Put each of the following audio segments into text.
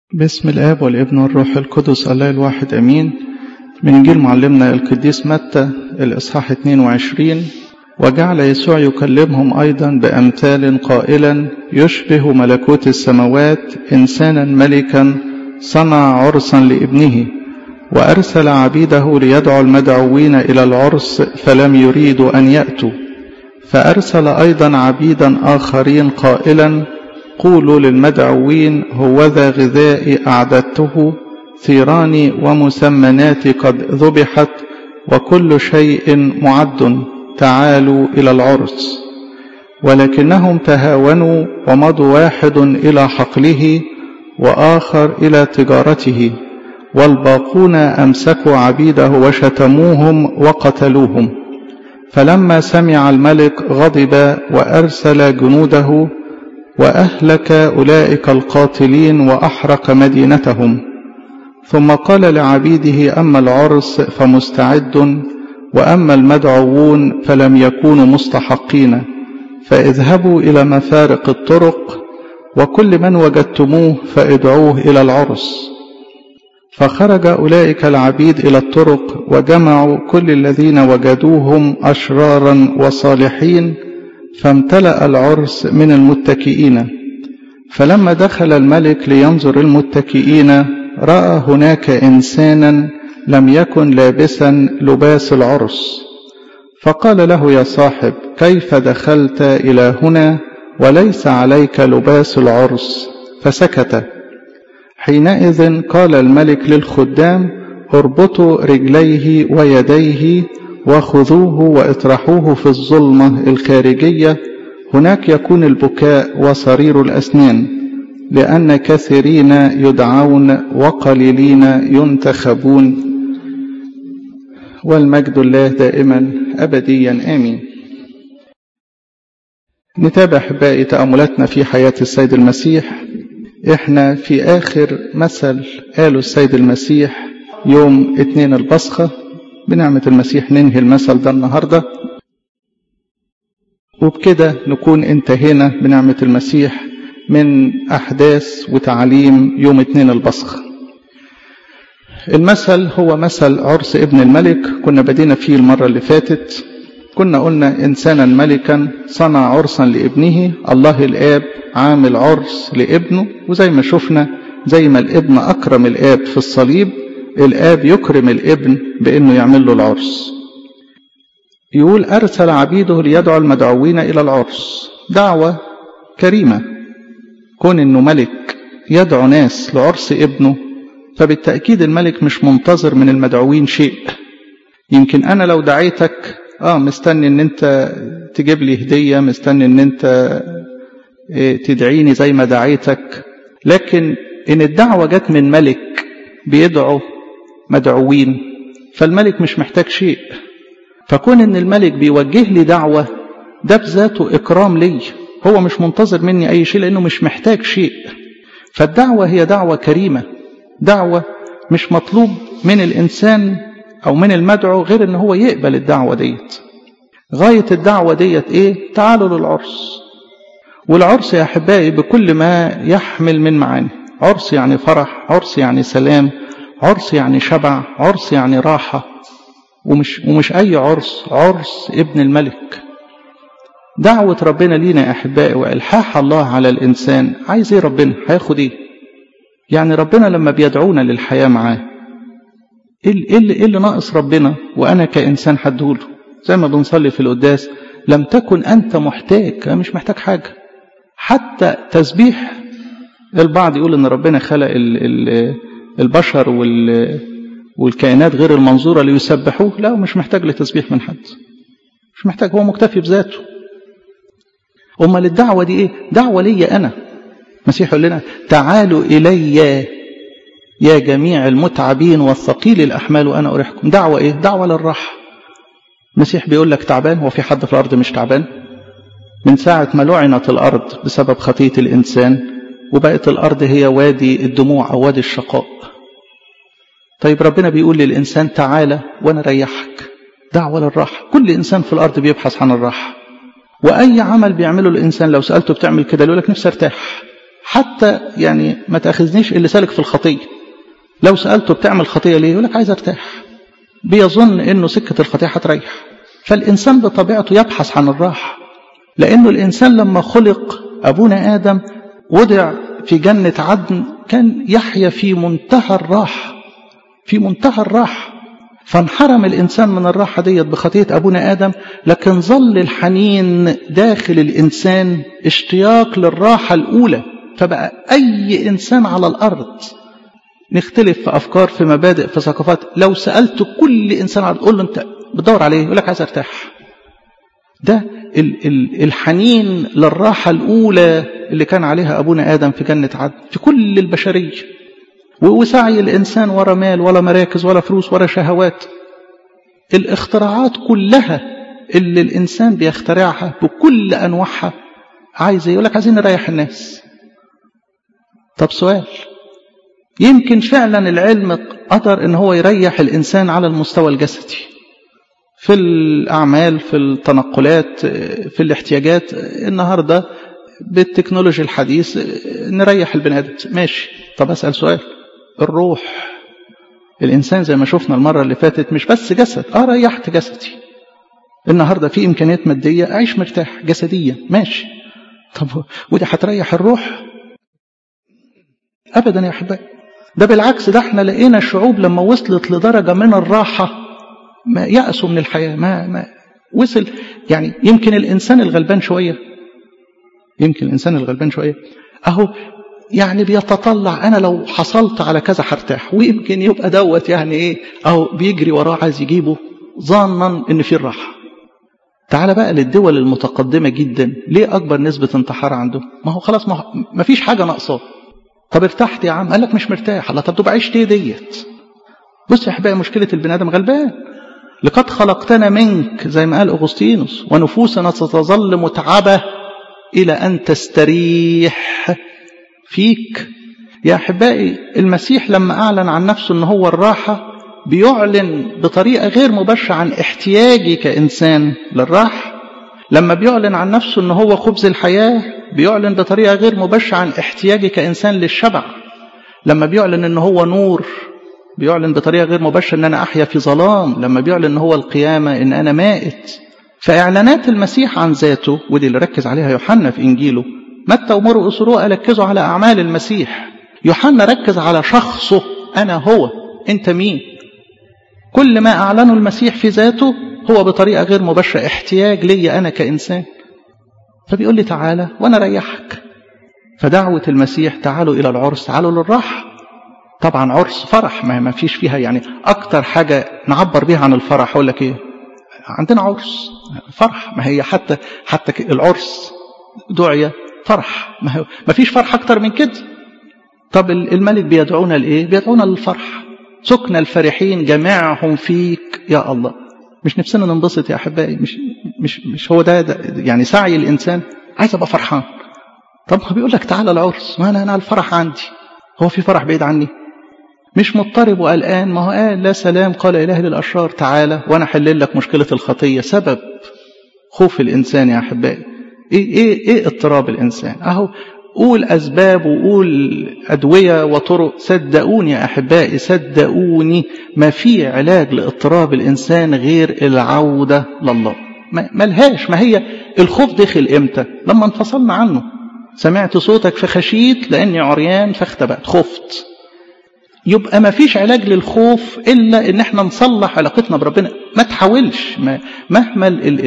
باسم الآب والابن والروح القدس الله الواحد أمين من إنجيل معلمنا القديس متى الإصحاح 22 وجعل يسوع يكلمهم أيضا بأمثال قائلا يشبه ملكوت السماوات إنسانا ملكا صنع عرسا لابنه وأرسل عبيده ليدعو المدعوين إلى العرس فلم يريدوا أن يأتوا فأرسل أيضا عبيدا آخرين قائلا قولوا للمدعوين هوذا غذائي أعددته ثيراني ومسمناتي قد ذبحت وكل شيء معد تعالوا إلى العرس ولكنهم تهاونوا ومضوا واحد إلى حقله وآخر إلى تجارته والباقون أمسكوا عبيده وشتموهم وقتلوهم فلما سمع الملك غضب وأرسل جنوده وأهلك أولئك القاتلين وأحرق مدينتهم ثم قال لعبيده أما العرس فمستعد وأما المدعوون فلم يكونوا مستحقين فاذهبوا إلى مفارق الطرق وكل من وجدتموه فادعوه إلى العرس فخرج أولئك العبيد إلى الطرق وجمعوا كل الذين وجدوهم أشرارا وصالحين فامتلأ العرس من المتكئين فلما دخل الملك لينظر المتكئين رأى هناك إنسانا لم يكن لابسا لباس العرس فقال له يا صاحب كيف دخلت إلى هنا وليس عليك لباس العرس فسكت حينئذ قال الملك للخدام اربطوا رجليه ويديه وخذوه واطرحوه في الظلمة الخارجية هناك يكون البكاء وصرير الأسنان لأن كثيرين يدعون وقليلين ينتخبون والمجد الله دائما أبديا آمين نتابع أحبائي تأملاتنا في حياة السيد المسيح احنا في آخر مثل قاله السيد المسيح يوم اتنين البصخة بنعمة المسيح ننهي المثل ده النهاردة وبكده نكون انتهينا بنعمة المسيح من أحداث وتعاليم يوم اتنين البصخ المثل هو مثل عرس ابن الملك كنا بدينا فيه المرة اللي فاتت كنا قلنا إنسانا ملكا صنع عرسا لابنه الله الآب عامل عرس لابنه وزي ما شفنا زي ما الابن أكرم الآب في الصليب الآب يكرم الابن بأنه يعمل له العرس يقول أرسل عبيده ليدعو المدعوين إلى العرس دعوة كريمة كون أنه ملك يدعو ناس لعرس ابنه فبالتأكيد الملك مش منتظر من المدعوين شيء يمكن أنا لو دعيتك آه مستني أن أنت تجيب لي هدية مستني أن أنت تدعيني زي ما دعيتك لكن إن الدعوة جت من ملك بيدعو مدعوين فالملك مش محتاج شيء فكون ان الملك بيوجه لي دعوة ده بذاته اكرام لي هو مش منتظر مني اي شيء لانه مش محتاج شيء فالدعوة هي دعوة كريمة دعوة مش مطلوب من الانسان او من المدعو غير ان هو يقبل الدعوة ديت غاية الدعوة ديت ايه تعالوا للعرس والعرس يا احبائي بكل ما يحمل من معاني عرس يعني فرح عرس يعني سلام عرس يعني شبع عرس يعني راحة ومش, ومش أي عرس عرس ابن الملك دعوة ربنا لينا يا أحبائي وإلحاح الله على الإنسان عايز إيه ربنا هياخد إيه يعني ربنا لما بيدعونا للحياة معاه إيه اللي, إيه اللي ناقص ربنا وأنا كإنسان هديهوله زي ما بنصلي في القداس لم تكن أنت محتاج أنا مش محتاج حاجة حتى تسبيح البعض يقول ان ربنا خلق ال ال البشر وال والكائنات غير المنظورة ليسبحوه لا مش محتاج لتسبيح من حد مش محتاج هو مكتفي بذاته أمال الدعوة دي إيه دعوة لي أنا مسيح يقول لنا تعالوا إلي يا جميع المتعبين والثقيل الأحمال وأنا أريحكم دعوة إيه دعوة للراحة المسيح بيقول لك تعبان هو في حد في الأرض مش تعبان من ساعة ما لعنت الأرض بسبب خطية الإنسان وبقت الأرض هي وادي الدموع أو وادي الشقاء طيب ربنا بيقول للإنسان تعالى وأنا ريحك دعوة للراحة كل إنسان في الأرض بيبحث عن الراحة وأي عمل بيعمله الإنسان لو سألته بتعمل كده يقول لك نفسي ارتاح حتى يعني ما تاخذنيش اللي سالك في الخطيه لو سالته بتعمل خطيه ليه يقول لك عايز ارتاح بيظن انه سكه الخطيه هتريح فالانسان بطبيعته يبحث عن الراحه لانه الانسان لما خلق ابونا ادم وضع في جنه عدن كان يحيا في منتهى الراحه في منتهى الراحه فانحرم الإنسان من الراحة ديت بخطية أبونا آدم لكن ظل الحنين داخل الإنسان اشتياق للراحة الأولى فبقى أي إنسان على الأرض نختلف في أفكار في مبادئ في ثقافات لو سألت كل إنسان على قول له أنت بتدور عليه يقول لك عايز أرتاح ده ال ال الحنين للراحة الأولى اللي كان عليها أبونا آدم في جنة عدن في كل البشرية وسعي الإنسان ولا مال ولا مراكز ولا فلوس ولا شهوات الاختراعات كلها اللي الإنسان بيخترعها بكل أنواعها عايز يقول لك عايزين نريح الناس طب سؤال يمكن فعلا العلم قدر ان هو يريح الإنسان على المستوى الجسدي في الأعمال في التنقلات في الاحتياجات النهاردة بالتكنولوجيا الحديث نريح البني آدم ماشي طب أسأل سؤال الروح الإنسان زي ما شفنا المرة اللي فاتت مش بس جسد آه ريحت جسدي النهاردة في إمكانيات مادية أعيش مرتاح جسديا ماشي طب ودي هتريح الروح أبدا يا أحبائي ده بالعكس ده احنا لقينا الشعوب لما وصلت لدرجة من الراحة ما يأسوا من الحياة ما, ما وصل يعني يمكن الإنسان الغلبان شوية يمكن الإنسان الغلبان شوية أهو يعني بيتطلع أنا لو حصلت على كذا هرتاح ويمكن يبقى دوت يعني إيه أو بيجري وراه عايز يجيبه ظانا إن في الراحة تعال بقى للدول المتقدمة جدا ليه أكبر نسبة انتحار عنده ما هو خلاص ما فيش حاجة ناقصاه طب ارتحت يا عم قال لك مش مرتاح الله طب تبقى عشت ايه ديت بص يا احبائي مشكلة البني آدم غلبان لقد خلقتنا منك زي ما قال أغسطينوس ونفوسنا ستظل متعبة إلى أن تستريح فيك يا أحبائي المسيح لما أعلن عن نفسه أنه هو الراحة بيعلن بطريقة غير مباشرة عن احتياجي كإنسان للراحة لما بيعلن عن نفسه أنه هو خبز الحياة بيعلن بطريقة غير مباشرة عن احتياجي كإنسان للشبع لما بيعلن أنه هو نور بيعلن بطريقة غير مباشرة أن أنا أحيا في ظلام لما بيعلن أنه هو القيامة أن أنا مائت فإعلانات المسيح عن ذاته ودي اللي ركز عليها يوحنا في إنجيله متى ومرقس ورؤى ركزوا على أعمال المسيح يوحنا ركز على شخصه أنا هو أنت مين كل ما أعلنه المسيح في ذاته هو بطريقة غير مباشرة احتياج لي أنا كإنسان فبيقول لي تعالى وأنا ريحك فدعوة المسيح تعالوا إلى العرس تعالوا للراحة طبعا عرس فرح ما ما فيش فيها يعني أكتر حاجة نعبر بيها عن الفرح أقول لك إيه عندنا عرس فرح ما هي حتى حتى العرس دعية فرح ما, هو ما فيش فرح أكتر من كده طب الملك بيدعونا لإيه بيدعونا للفرح سكن الفرحين جميعهم فيك يا الله مش نفسنا ننبسط يا أحبائي مش, مش, مش هو ده, ده يعني سعي الإنسان عايز أبقى فرحان طب هو بيقول لك تعالى العرس ما أنا, أنا الفرح عندي هو في فرح بعيد عني مش مضطرب وقلقان ما هو قال لا سلام قال إله للأشرار تعالى وأنا حلل لك مشكلة الخطية سبب خوف الإنسان يا أحبائي إيه, إيه, إيه اضطراب الإنسان أهو قول أسباب وقول أدوية وطرق صدقوني يا أحبائي صدقوني ما في علاج لاضطراب الإنسان غير العودة لله ما لهاش ما هي الخوف دخل إمتى لما انفصلنا عنه سمعت صوتك فخشيت لأني عريان فاختبأت خفت يبقى ما فيش علاج للخوف إلا إن احنا نصلح علاقتنا بربنا ما تحاولش ما مهما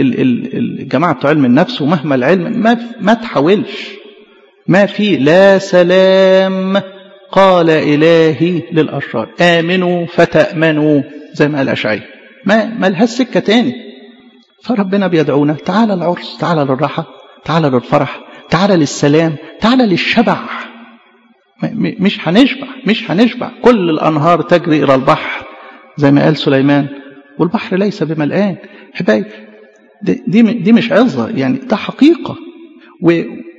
الجماعة بتوع علم النفس ومهما العلم ما, ما تحاولش ما في لا سلام قال إلهي للأشرار آمنوا فتأمنوا زي ما قال أشعي ما, ما لها سكة تاني فربنا بيدعونا تعالى العرس تعالى للراحة تعالى للفرح تعالى للسلام تعالى للشبع مش هنشبع مش هنشبع كل الأنهار تجري إلى البحر زي ما قال سليمان والبحر ليس بملآن حبايبي دي, دي مش عظة يعني ده حقيقة و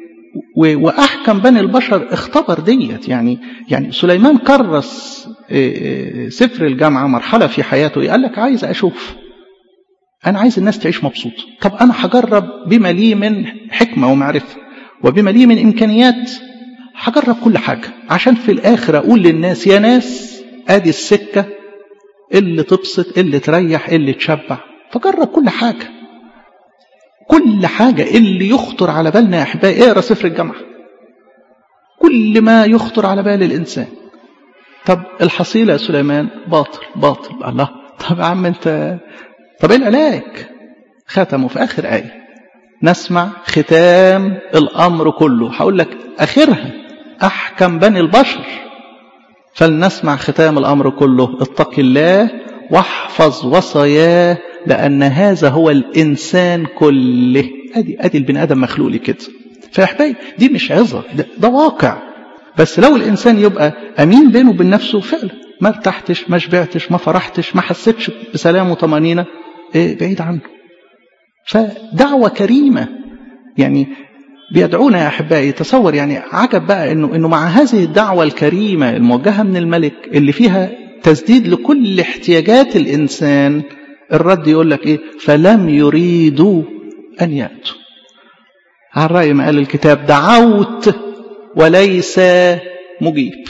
وأحكم بني البشر اختبر ديت يعني يعني سليمان كرس سفر الجامعة مرحلة في حياته قال لك عايز أشوف أنا عايز الناس تعيش مبسوط طب أنا هجرب بما لي من حكمة ومعرفة وبما لي من إمكانيات هجرب كل حاجة عشان في الآخر أقول للناس يا ناس آدي السكة اللي تبسط اللي تريح اللي تشبع فجرب كل حاجة كل حاجة اللي يخطر على بالنا يا أحبائي اقرا سفر الجامعة كل ما يخطر على بال الإنسان طب الحصيلة يا سليمان باطل باطل الله طب يا عم أنت طب إيه العلاج ختموا في آخر آية نسمع ختام الأمر كله هقول لك آخرها أحكم بني البشر فلنسمع ختام الأمر كله اتق الله واحفظ وصاياه لأن هذا هو الإنسان كله أدي, أدي البني آدم مخلوق لي كده فيا دي مش عظة ده, ده واقع بس لو الإنسان يبقى أمين بينه وبين نفسه فعلا ما ارتحتش ما شبعتش ما فرحتش ما حسيتش بسلام وطمانينة إيه بعيد عنه فدعوة كريمة يعني بيدعونا يا أحبائي تصور يعني عجب بقى إنه, إنه مع هذه الدعوة الكريمة الموجهة من الملك اللي فيها تسديد لكل احتياجات الإنسان الرد يقول لك إيه فلم يريدوا أن يأتوا على رأي ما قال الكتاب دعوت وليس مجيب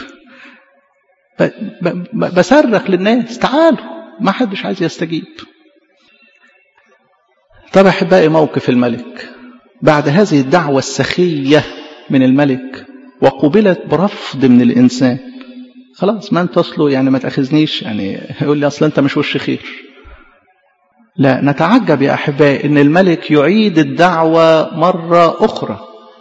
بصرخ للناس تعالوا ما حدش عايز يستجيب طب أحبائي موقف الملك بعد هذه الدعوة السخية من الملك وقبلت برفض من الإنسان خلاص ما انت اصله يعني ما تاخذنيش يعني يقول لي اصل انت مش وش خير لا نتعجب يا احبائي ان الملك يعيد الدعوه مره اخرى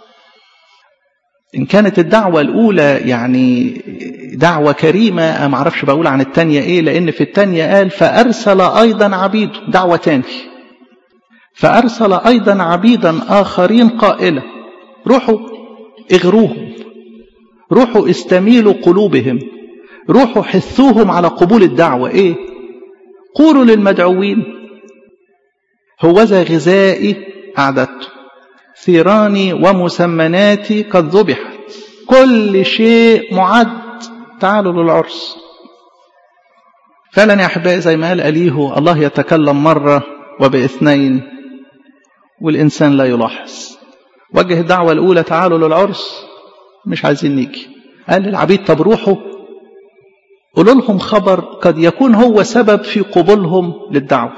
ان كانت الدعوه الاولى يعني دعوه كريمه ما اعرفش بقول عن الثانيه ايه لان في الثانيه قال فارسل ايضا عبيده دعوه تاني فارسل ايضا عبيدا اخرين قائلا روحوا اغروهم روحوا استميلوا قلوبهم روحوا حثوهم على قبول الدعوة ايه قولوا للمدعوين هوذا غذائي أعددته ثيراني ومسمناتي قد ذبحت كل شيء معد تعالوا للعرس فعلا يا أحبائي زي ما قال أليه الله يتكلم مرة وباثنين والإنسان لا يلاحظ وجه الدعوة الأولى تعالوا للعرس مش عايزين نيجي قال للعبيد طب روحوا قولوا لهم خبر قد يكون هو سبب في قبولهم للدعوة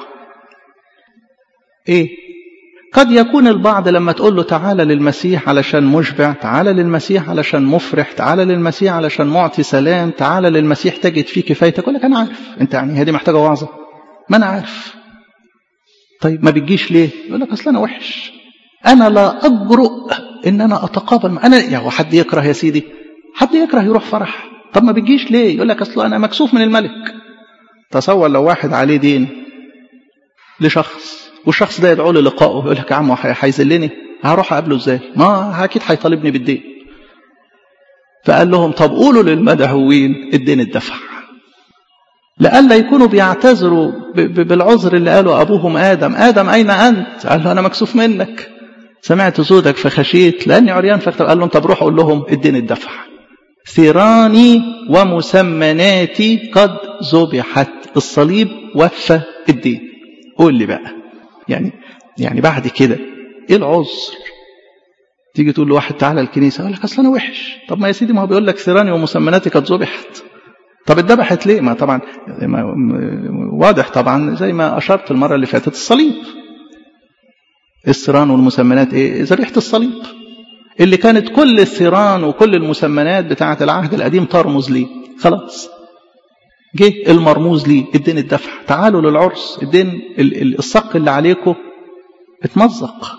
ايه قد يكون البعض لما تقول له تعالى للمسيح علشان مشبع تعالى للمسيح علشان مفرح تعالى للمسيح علشان معطي سلام تعالى للمسيح تجد فيه كفايتك يقول لك انا عارف انت يعني هذه محتاجه وعظه ما انا عارف طيب ما بتجيش ليه يقول لك اصل انا وحش انا لا اجرؤ ان انا اتقابل انا يا هو حد يكره يا سيدي حد يكره يروح فرح طب ما بتجيش ليه يقول لك اصل انا مكسوف من الملك تصور لو واحد عليه دين لشخص والشخص ده يدعو له لقائه يقول لك يا عم هيذلني هروح اقابله ازاي ما اكيد هيطالبني بالدين فقال لهم طب قولوا للمدعوين الدين اتدفع لئلا يكونوا بيعتذروا بالعذر اللي قاله ابوهم ادم ادم اين انت قال له انا مكسوف منك سمعت صوتك فخشيت لاني عريان فاكتب قال لهم طب روح قول لهم الدين اتدفع ثيراني ومسمناتي قد ذبحت الصليب وفى الدين قول لي بقى يعني يعني بعد كده ايه العذر تيجي تقول لواحد تعالى الكنيسه يقول لك اصل انا وحش طب ما يا سيدي ما هو بيقول لك ثيراني ومسمناتي قد ذبحت طب اتذبحت ليه ما طبعا واضح طبعا زي ما اشرت المره اللي فاتت الصليب الثيران والمسمنات ايه ذبيحه الصليب اللي كانت كل الثيران وكل المسمنات بتاعه العهد القديم ترمز ليه خلاص جه المرموز ليه الدين الدفع تعالوا للعرس الدين الصق اللي عليكم اتمزق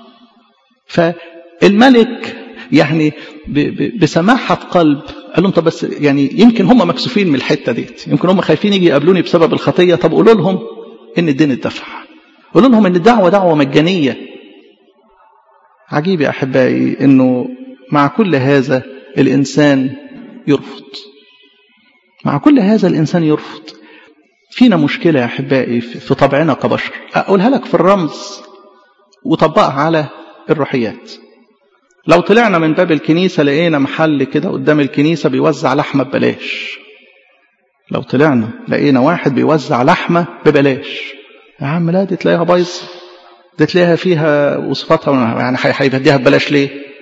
فالملك يعني بسماحة قلب قال لهم طب بس يعني يمكن هم مكسوفين من الحتة ديت يمكن هم خايفين يجي يقابلوني بسبب الخطية طب قولوا لهم ان الدين اتدفع قولوا لهم ان الدعوة دعوة مجانية عجيب يا أحبائي أنه مع كل هذا الإنسان يرفض مع كل هذا الإنسان يرفض فينا مشكلة يا أحبائي في طبعنا كبشر أقولها لك في الرمز وطبقها على الروحيات لو طلعنا من باب الكنيسة لقينا محل كده قدام الكنيسة بيوزع لحمة ببلاش لو طلعنا لقينا واحد بيوزع لحمة ببلاش يا عم لا دي تلاقيها بايظة دي تلاقيها فيها وصفاتها يعني هيديها ببلاش ليه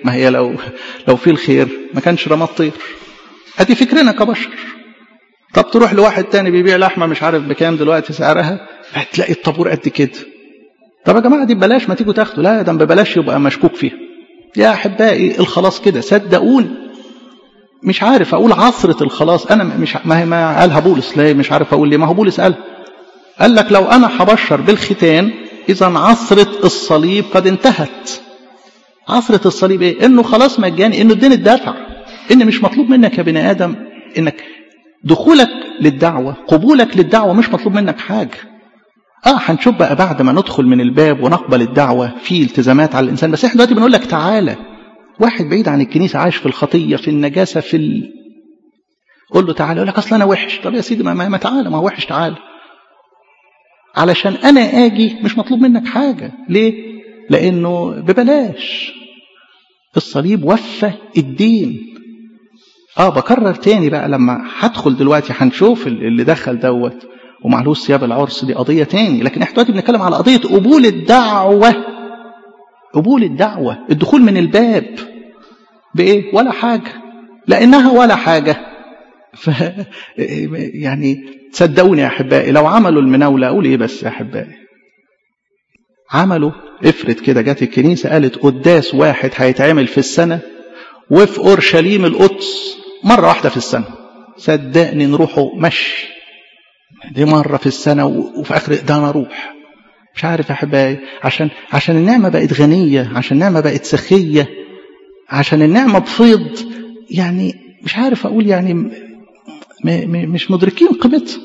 ما هي لو لو في الخير ما كانش رمى الطير ادي فكرنا كبشر طب تروح لواحد تاني بيبيع لحمه مش عارف بكام دلوقتي سعرها هتلاقي الطابور قد كده طب يا جماعه دي ببلاش ما تيجوا تاخدوا لا ده ببلاش يبقى مشكوك فيها يا احبائي الخلاص كده صدقوني مش عارف اقول عصرة الخلاص انا مش ما هي ما قالها بولس لا مش عارف اقول ليه ما هو بولس قال قال لك لو انا هبشر بالختان اذا عصرة الصليب قد انتهت عصرة الصليب ايه انه خلاص مجاني انه الدين اتدفع ان مش مطلوب منك يا بني ادم انك دخولك للدعوة قبولك للدعوة مش مطلوب منك حاجة اه هنشوف بقى بعد ما ندخل من الباب ونقبل الدعوة في التزامات على الانسان بس احنا دلوقتي بنقول لك تعالى واحد بعيد عن الكنيسة عايش في الخطية في النجاسة في ال... قول له تعالى يقول لك اصل انا وحش طب يا سيدي ما, ما تعالى ما هو وحش تعالى علشان انا اجي مش مطلوب منك حاجة ليه لانه ببلاش الصليب وفى الدين اه بكرر تاني بقى لما هدخل دلوقتي هنشوف اللي دخل دوت ومعلوش ثياب العرس دي قضية تاني لكن احنا دلوقتي بنتكلم على قضية قبول الدعوة قبول الدعوة الدخول من الباب بإيه ولا حاجة لأنها ولا حاجة ف يعني صدقوني يا أحبائي لو عملوا المناولة أقول إيه بس يا أحبائي عملوا افرض كده جت الكنيسة قالت قداس واحد هيتعمل في السنة وفي أورشليم القدس مرة واحدة في السنة صدقني نروحوا مشي دي مرة في السنة وفي آخر ده أنا أروح مش عارف يا أحبائي عشان عشان النعمة بقت غنية عشان النعمة بقت سخية عشان النعمة بفيض يعني مش عارف أقول يعني م م مش مدركين قيمتها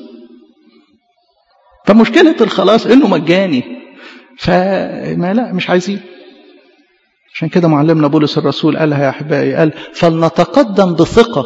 فمشكلة الخلاص إنه مجاني فما لا مش عايزين عشان كده معلمنا بولس الرسول قالها يا أحبائي قال فلنتقدم بثقة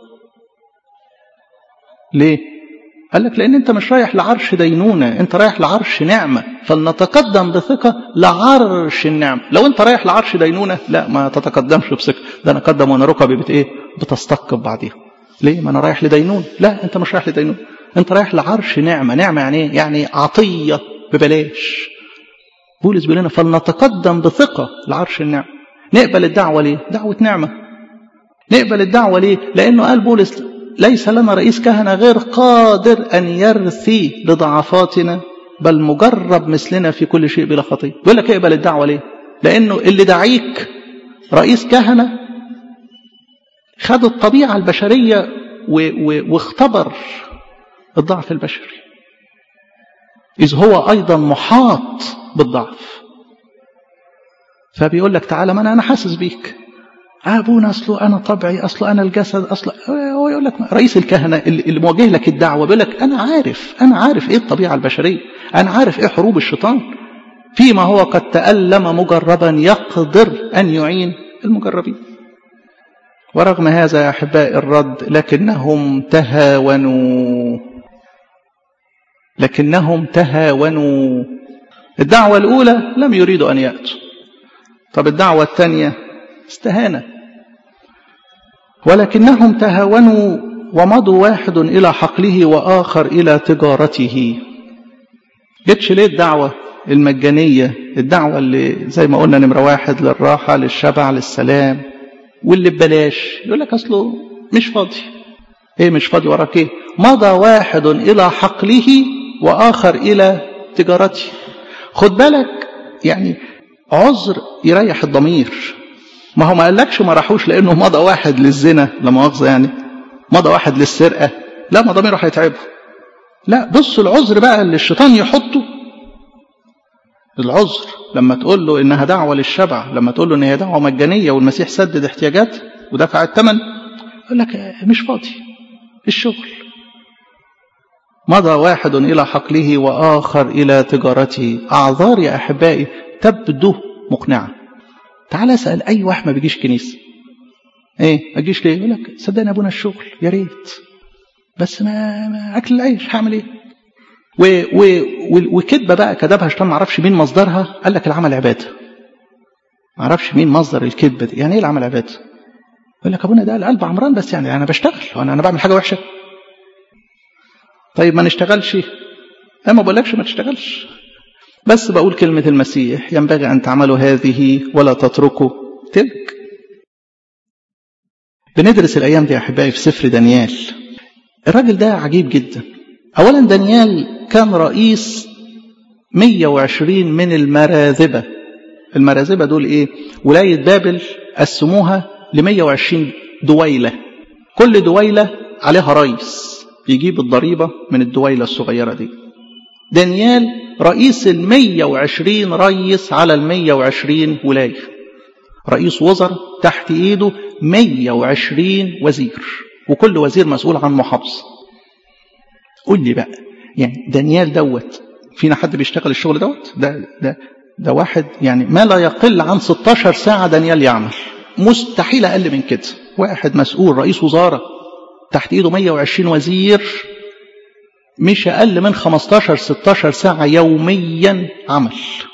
ليه؟ قال لك لأن أنت مش رايح لعرش دينونة أنت رايح لعرش نعمة فلنتقدم بثقة لعرش النعمة لو أنت رايح لعرش دينونة لا ما تتقدمش بثقة ده أنا أقدم وأنا ركبي بت إيه بتستقب بعديها ليه ما أنا رايح لدينون لا أنت مش رايح لدينون أنت رايح لعرش نعمة نعمة يعني إيه يعني عطية ببلاش بولس بيقول لنا فلنتقدم بثقة لعرش النعمة نقبل الدعوة ليه دعوة نعمة نقبل الدعوة ليه لأنه قال بولس ليس لنا رئيس كهنة غير قادر أن يرثي لضعفاتنا بل مجرب مثلنا في كل شيء بلا خطية بيقول لك اقبل الدعوة ليه لأنه اللي دعيك رئيس كهنة خد الطبيعة البشرية و و واختبر الضعف البشري إذ هو أيضا محاط بالضعف فبيقول لك تعالى ما أنا, أنا حاسس بيك أبونا أصله أنا طبعي أصله أنا الجسد أصله هو يقول لك رئيس الكهنة اللي موجه لك الدعوة بيقول لك أنا عارف أنا عارف إيه الطبيعة البشرية أنا عارف إيه حروب الشيطان فيما هو قد تألم مجربا يقدر أن يعين المجربين ورغم هذا يا أحباء الرد لكنهم تهاونوا لكنهم تهاونوا الدعوة الأولى لم يريدوا أن يأتوا طب الدعوة الثانية استهانة ولكنهم تهاونوا ومضوا واحد إلى حقله وآخر إلى تجارته جتش ليه الدعوة المجانية الدعوة اللي زي ما قلنا نمرة واحد للراحة للشبع للسلام واللي ببلاش يقول لك أصله مش فاضي ايه مش فاضي وراك ايه مضى واحد إلى حقله وآخر إلى تجارته خد بالك يعني عذر يريح الضمير ما هو ما قالكش ما راحوش لانه مضى واحد للزنا لا مؤاخذه يعني مضى واحد للسرقه لا ما ضميره هيتعبه لا بص العذر بقى اللي الشيطان يحطه العذر لما تقول له انها دعوه للشبع لما تقول له ان هي دعوه مجانيه والمسيح سدد احتياجات ودفع الثمن يقول لك مش فاضي الشغل مضى واحد الى حقله واخر الى تجارته اعذار يا احبائي تبدو مقنعه تعال اسال اي واحد ما بيجيش كنيسه ايه ما تجيش ليه يقول لك صدقني ابونا الشغل يا ريت بس ما, ما اكل العيش هعمل ايه و و وكذبه بقى كذبها عشان ما اعرفش مين مصدرها قال لك العمل عباده ما اعرفش مين مصدر الكذبه دي يعني ايه العمل عباده يقول لك ابونا ده القلب عمران بس يعني انا بشتغل وانا انا بعمل حاجه وحشه طيب ما نشتغلش انا ما بقولكش ما تشتغلش بس بقول كلمة المسيح ينبغي أن تعملوا هذه ولا تتركوا تلك بندرس الأيام دي يا أحبائي في سفر دانيال الراجل ده عجيب جدا أولا دانيال كان رئيس 120 من المراذبة المراذبة دول إيه ولاية بابل قسموها ل 120 دويلة كل دويلة عليها رئيس يجيب الضريبة من الدويلة الصغيرة دي دانيال رئيس ال 120 رئيس على ال 120 ولاية رئيس وزراء تحت ايده 120 وزير وكل وزير مسؤول عن محافظة قول لي بقى يعني دانيال دوت فينا حد بيشتغل الشغل دوت ده ده ده واحد يعني ما لا يقل عن 16 ساعة دانيال يعمل مستحيل أقل من كده واحد مسؤول رئيس وزارة تحت ايده 120 وزير مش أقل من 15 16 ساعة يوميا عمل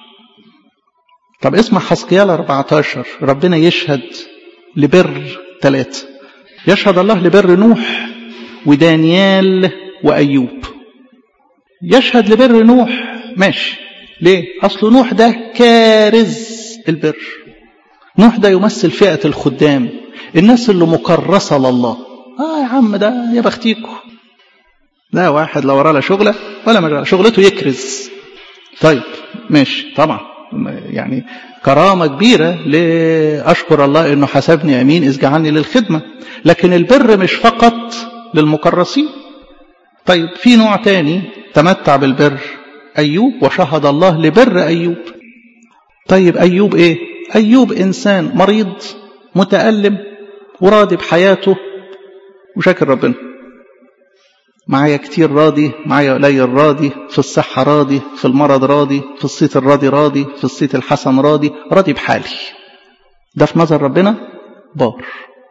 طب اسمع حسقيال 14 ربنا يشهد لبر ثلاثة يشهد الله لبر نوح ودانيال وأيوب يشهد لبر نوح ماشي ليه أصل نوح ده كارز البر نوح ده يمثل فئة الخدام الناس اللي مكرسة لله آه يا عم ده يا بختيكوا ده واحد لا وراه لا شغلة ولا مجال شغلته يكرز طيب ماشي طبعا يعني كرامة كبيرة لأشكر الله أنه حسبني أمين إذ جعلني للخدمة لكن البر مش فقط للمكرسين طيب في نوع تاني تمتع بالبر أيوب وشهد الله لبر أيوب طيب أيوب إيه أيوب إنسان مريض متألم وراضي بحياته وشاكر ربنا معايا كتير راضي معايا قليل راضي في الصحة راضي في المرض راضي في الصيت الراضي راضي في الصيت الحسن راضي راضي بحالي ده في نظر ربنا بار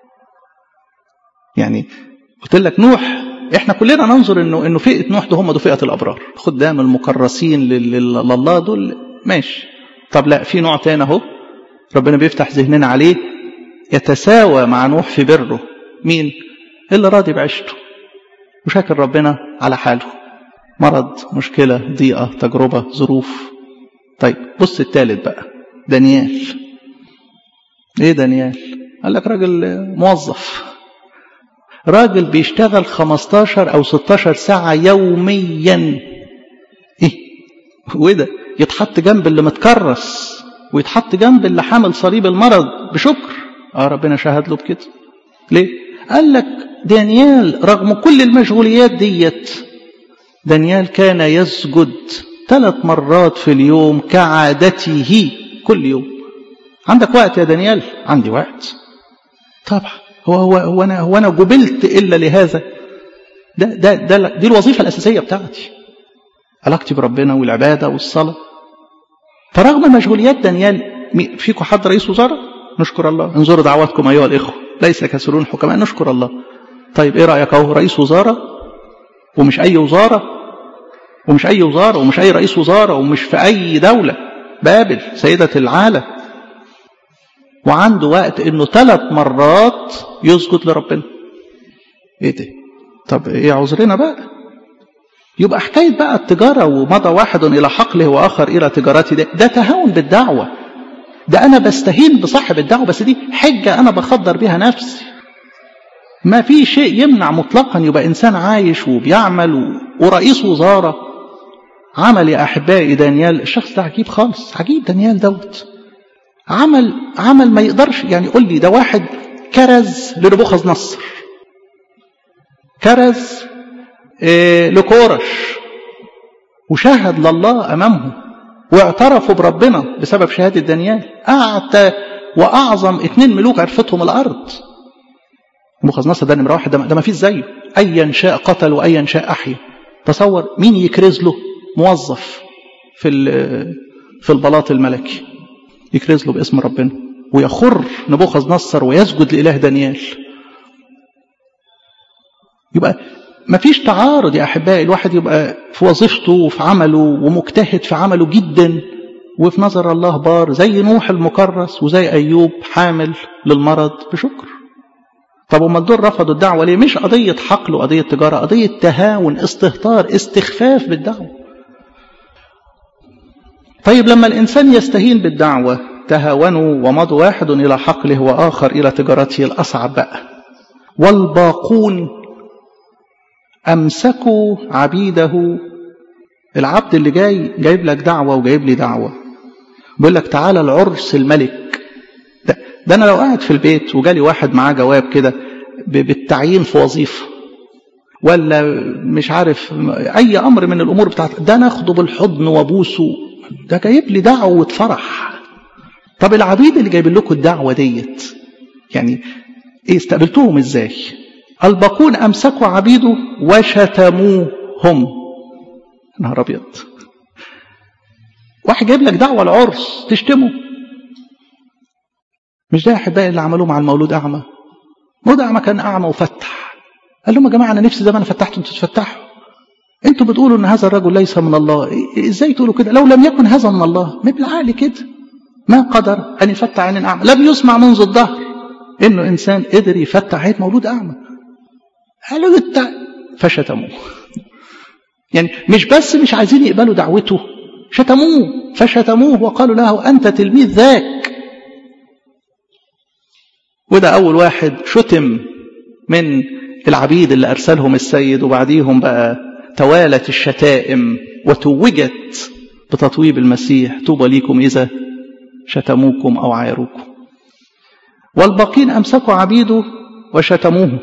يعني قلت لك نوح احنا كلنا ننظر انه انه فئه نوح ده هم دول فئه الابرار خدام المكرسين لله دول ماشي طب لا في نوع تاني اهو ربنا بيفتح ذهننا عليه يتساوى مع نوح في بره مين اللي راضي بعيشته وشاكر ربنا على حاله مرض مشكلة ضيقة تجربة ظروف طيب بص التالت بقى دانيال ايه دانيال قال لك راجل موظف راجل بيشتغل 15 او 16 ساعة يوميا ايه وايه ده يتحط جنب اللي متكرس ويتحط جنب اللي حامل صليب المرض بشكر اه ربنا شهد له بكده ليه قال لك دانيال رغم كل المشغوليات ديت دانيال كان يسجد ثلاث مرات في اليوم كعادته كل يوم عندك وقت يا دانيال عندي وقت طبعا هو هو هو انا هو انا جبلت الا لهذا ده ده ده دي الوظيفه الاساسيه بتاعتي علاقتي بربنا والعباده والصلاه فرغم مشغوليات دانيال فيكم حد رئيس وزراء نشكر الله انظروا دعواتكم ايها الاخوه ليس كسرون حكماء نشكر الله طيب ايه رايك اهو رئيس وزاره ومش اي وزاره ومش اي وزاره ومش اي رئيس وزاره ومش في اي دوله بابل سيده العالم وعنده وقت انه ثلاث مرات يسجد لربنا ايه ده طب ايه عذرنا بقى يبقى حكايه بقى التجاره ومضى واحد الى حقله واخر الى تجارته ده, ده تهاون بالدعوه ده انا بستهين بصاحب الدعوه بس دي حجه انا بخدر بيها نفسي ما في شيء يمنع مطلقا يبقى انسان عايش وبيعمل ورئيس وزاره عمل يا احبائي دانيال الشخص ده عجيب خالص عجيب دانيال دوت عمل عمل ما يقدرش يعني قول لي ده واحد كرز لنبوخذ نصر كرز إيه لكورش وشهد لله امامهم واعترفوا بربنا بسبب شهادة دانيال قعد وأعظم اتنين ملوك عرفتهم الأرض نبوخذ نصر ده نمرة واحد ده ما فيش زيه أيا شاء قتل وأيا شاء أحيا تصور مين يكرز له موظف في في البلاط الملكي يكرز له باسم ربنا ويخر نبوخذ نصر ويسجد لإله دانيال يبقى ما فيش تعارض يا أحبائي الواحد يبقى في وظيفته وفي عمله ومجتهد في عمله جدا وفي نظر الله بار زي نوح المكرس وزي أيوب حامل للمرض بشكر طب وما دول رفضوا الدعوة ليه مش قضية حقل وقضية تجارة قضية تهاون استهتار استخفاف بالدعوة طيب لما الإنسان يستهين بالدعوة تهاونوا ومضوا واحد إلى حقله وآخر إلى تجارته الأصعب بقى والباقون أمسكوا عبيده العبد اللي جاي جايب لك دعوة وجايب لي دعوة بيقول لك تعالى العرس الملك ده, ده أنا لو قاعد في البيت وجالي واحد معاه جواب كده بالتعيين في وظيفة ولا مش عارف أي أمر من الأمور بتاعت ده ناخده بالحضن وابوسه ده جايب لي دعوة فرح طب العبيد اللي جايبين لكم الدعوة ديت يعني ايه استقبلتوهم ازاي الباقون امسكوا عبيده وشتموهم نهار ابيض واحد جايب لك دعوه العرس تشتمه مش ده يا احبائي اللي عملوه مع المولود اعمى مولود اعمى كان اعمى وفتح قال لهم يا جماعه انا نفسي زي ما انا فتحت انتوا تفتحوا انتوا بتقولوا ان هذا الرجل ليس من الله ازاي تقولوا كده لو لم يكن هذا من الله ما بالعقل كده ما قدر ان يفتح عين اعمى لم يسمع منذ الدهر انه انسان قدر يفتح عين مولود اعمى قالوا انت فشتموه يعني مش بس مش عايزين يقبلوا دعوته شتموه فشتموه وقالوا له انت تلميذ ذاك وده اول واحد شتم من العبيد اللي ارسلهم السيد وبعديهم بقى توالت الشتائم وتوجت بتطويب المسيح طوبى ليكم اذا شتموكم او عايروكم والباقين امسكوا عبيده وشتموه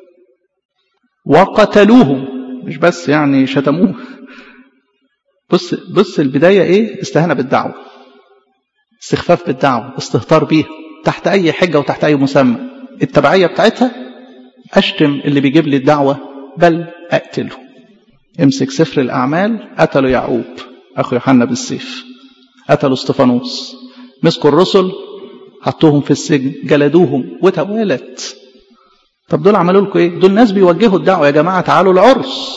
وقتلوه مش بس يعني شتموه بص بص البدايه ايه استهانه بالدعوه استخفاف بالدعوه استهتار بيها تحت اي حجه وتحت اي مسمى التبعيه بتاعتها اشتم اللي بيجيب لي الدعوه بل اقتله امسك سفر الاعمال قتلوا يعقوب اخو يوحنا بالسيف قتلوا استفانوس مسكوا الرسل حطوهم في السجن جلدوهم وتوالت طب دول عملوا لكم ايه دول ناس بيوجهوا الدعوه يا جماعه تعالوا العرس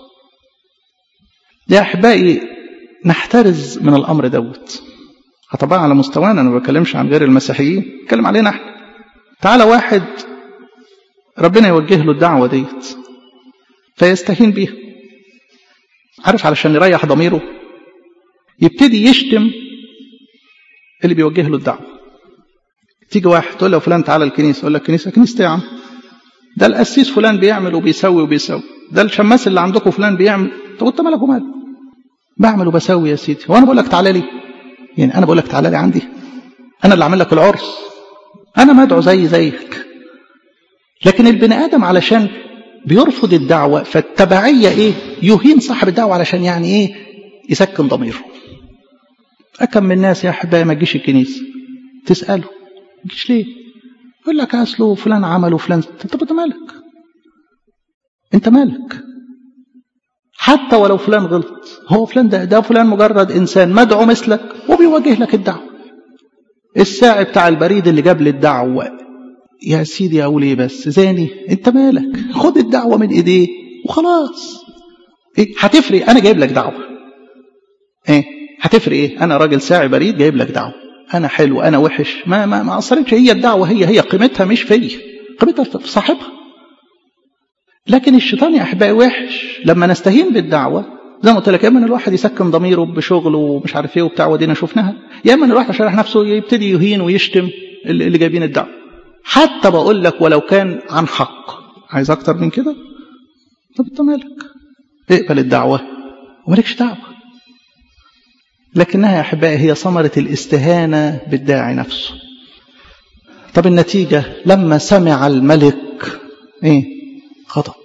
يا احبائي نحترز من الامر دوت طبعا على مستوانا انا ما بتكلمش عن غير المسيحيين بتكلم علينا احنا تعالى واحد ربنا يوجه له الدعوه ديت فيستهين بيها عارف علشان يريح ضميره يبتدي يشتم اللي بيوجه له الدعوه تيجي واحد تقول له فلان تعالى الكنيسه يقول لك كنيسه كنيسه يا عم ده القسيس فلان بيعمل وبيسوي وبيسوي ده الشماس اللي عندكم فلان بيعمل طب انت مالك ومال بعمل وبسوي يا سيدي وانا بقول لك تعالى لي يعني انا بقول لك تعالى لي عندي انا اللي عامل لك العرس انا مدعو زي زيك لكن البني ادم علشان بيرفض الدعوه فالتبعيه ايه يهين صاحب الدعوه علشان يعني ايه يسكن ضميره أكم من الناس يا أحبائي ما تجيش الكنيسة تسأله ما تجيش ليه يقول لك أصله فلان عمل وفلان طب أنت مالك أنت مالك حتى ولو فلان غلط هو فلان ده ده فلان مجرد إنسان مدعو مثلك وبيواجه لك الدعوة الساعي بتاع البريد اللي جاب لي الدعوة يا سيدي أقول إيه بس زاني أنت مالك خد الدعوة من إيديه وخلاص إيه هتفرق أنا جايب لك دعوة إيه هتفرق ايه انا راجل ساعي بريد جايب لك دعوه انا حلو انا وحش ما ما ما اثرتش هي الدعوه هي هي قيمتها مش فيا قيمتها في صاحبها لكن الشيطان يا احبائي وحش لما نستهين بالدعوه زي ما قلت لك يا اما الواحد يسكن ضميره بشغله ومش عارف ايه وبتاع ودينا شفناها يا اما الواحد عشان نفسه يبتدي يهين ويشتم اللي جايبين الدعوه حتى بقول لك ولو كان عن حق عايز اكتر من كده طب انت مالك اقبل الدعوه ومالكش دعوه لكنها يا أحبائي هي ثمرة الاستهانة بالداعي نفسه طب النتيجة لما سمع الملك إيه غضب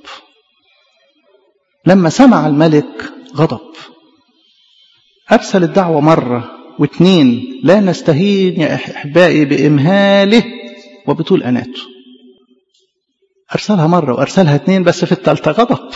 لما سمع الملك غضب أرسل الدعوة مرة واثنين لا نستهين يا أحبائي بإمهاله وبطول أناته أرسلها مرة وأرسلها اثنين بس في الثالثة غضب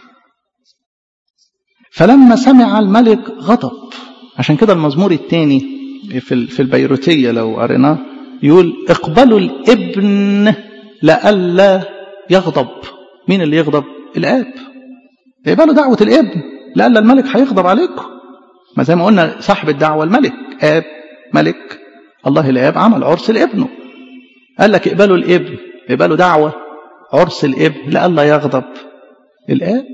فلما سمع الملك غضب عشان كده المزمور الثاني في في البيروتيه لو قريناه يقول اقبلوا الابن لئلا يغضب مين اللي يغضب الاب اقبلوا دعوه الابن لئلا الملك هيغضب عليكم ما زي ما قلنا صاحب الدعوه الملك اب ملك الله الاب عمل عرس لابنه قال لك اقبلوا الابن اقبلوا دعوه عرس الابن لئلا يغضب الاب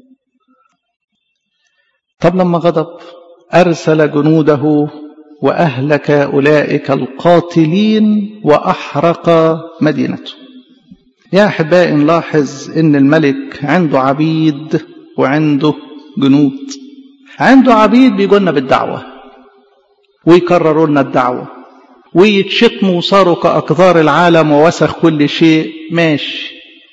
طب لما غضب أرسل جنوده وأهلك أولئك القاتلين وأحرق مدينته يا أحبائي نلاحظ إن الملك عنده عبيد وعنده جنود عنده عبيد بيجونا بالدعوة ويكرروا لنا الدعوة ويتشتموا وصاروا كأقذار العالم ووسخ كل شيء ماشي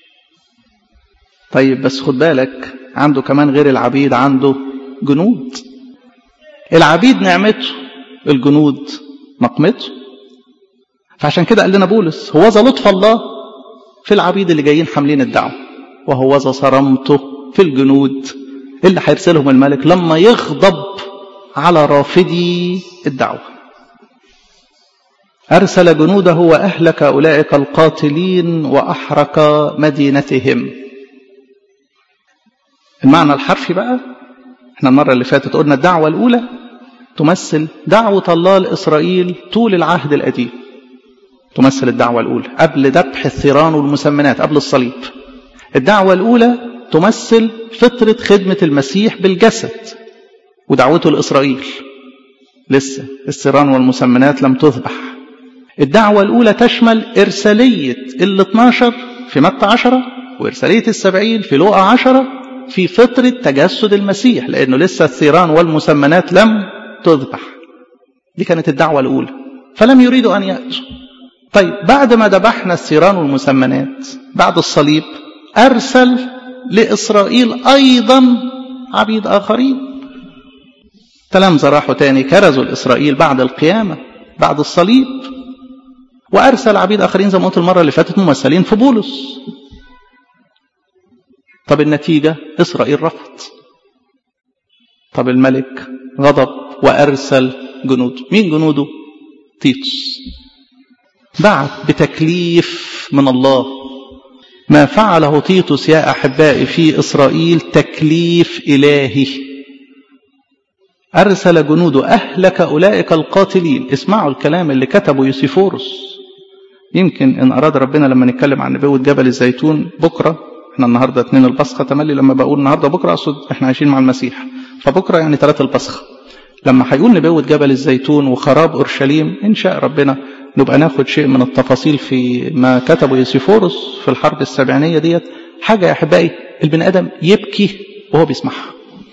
طيب بس خد بالك عنده كمان غير العبيد عنده جنود العبيد نعمته الجنود نقمته فعشان كده قال لنا بولس هو ذا لطف الله في العبيد اللي جايين حاملين الدعوة وهو ذا صرامته في الجنود اللي هيرسلهم الملك لما يغضب على رافضي الدعوة أرسل جنوده وأهلك أولئك القاتلين وأحرق مدينتهم المعنى الحرفي بقى احنا المرة اللي فاتت قلنا الدعوة الأولى تمثل دعوة الله لإسرائيل طول العهد القديم تمثل الدعوة الأولى قبل ذبح الثيران والمسمنات قبل الصليب الدعوة الأولى تمثل فترة خدمة المسيح بالجسد ودعوته لإسرائيل لسه الثيران والمسمنات لم تذبح الدعوة الأولى تشمل إرسالية ال 12 في متى 10 وإرسالية السبعين في لوقا 10 في فترة تجسد المسيح لأنه لسه الثيران والمسمنات لم تذبح دي كانت الدعوة الأولى فلم يريدوا أن يأتوا طيب بعد ما ذبحنا الثيران والمسمنات بعد الصليب أرسل لإسرائيل أيضا عبيد آخرين تلامذة راحوا تاني كرزوا لإسرائيل بعد القيامة بعد الصليب وأرسل عبيد آخرين زي ما قلت المرة اللي فاتت ممثلين في بولس طب النتيجة إسرائيل رفض طب الملك غضب وأرسل جنوده مين جنوده تيتوس بعت بتكليف من الله ما فعله تيتوس يا أحبائي في إسرائيل تكليف إلهي أرسل جنوده أهلك أولئك القاتلين اسمعوا الكلام اللي كتبه يوسيفورس يمكن إن أراد ربنا لما نتكلم عن نبوة جبل الزيتون بكرة احنا النهارده اتنين البصخه تملي لما بقول النهارده بكره اقصد احنا عايشين مع المسيح فبكره يعني ثلاث البصخه لما هيقول نبوة جبل الزيتون وخراب اورشليم ان شاء ربنا نبقى ناخد شيء من التفاصيل في ما كتبه يوسيفورس في الحرب السبعينيه ديت حاجه يا احبائي البني ادم يبكي وهو بيسمعها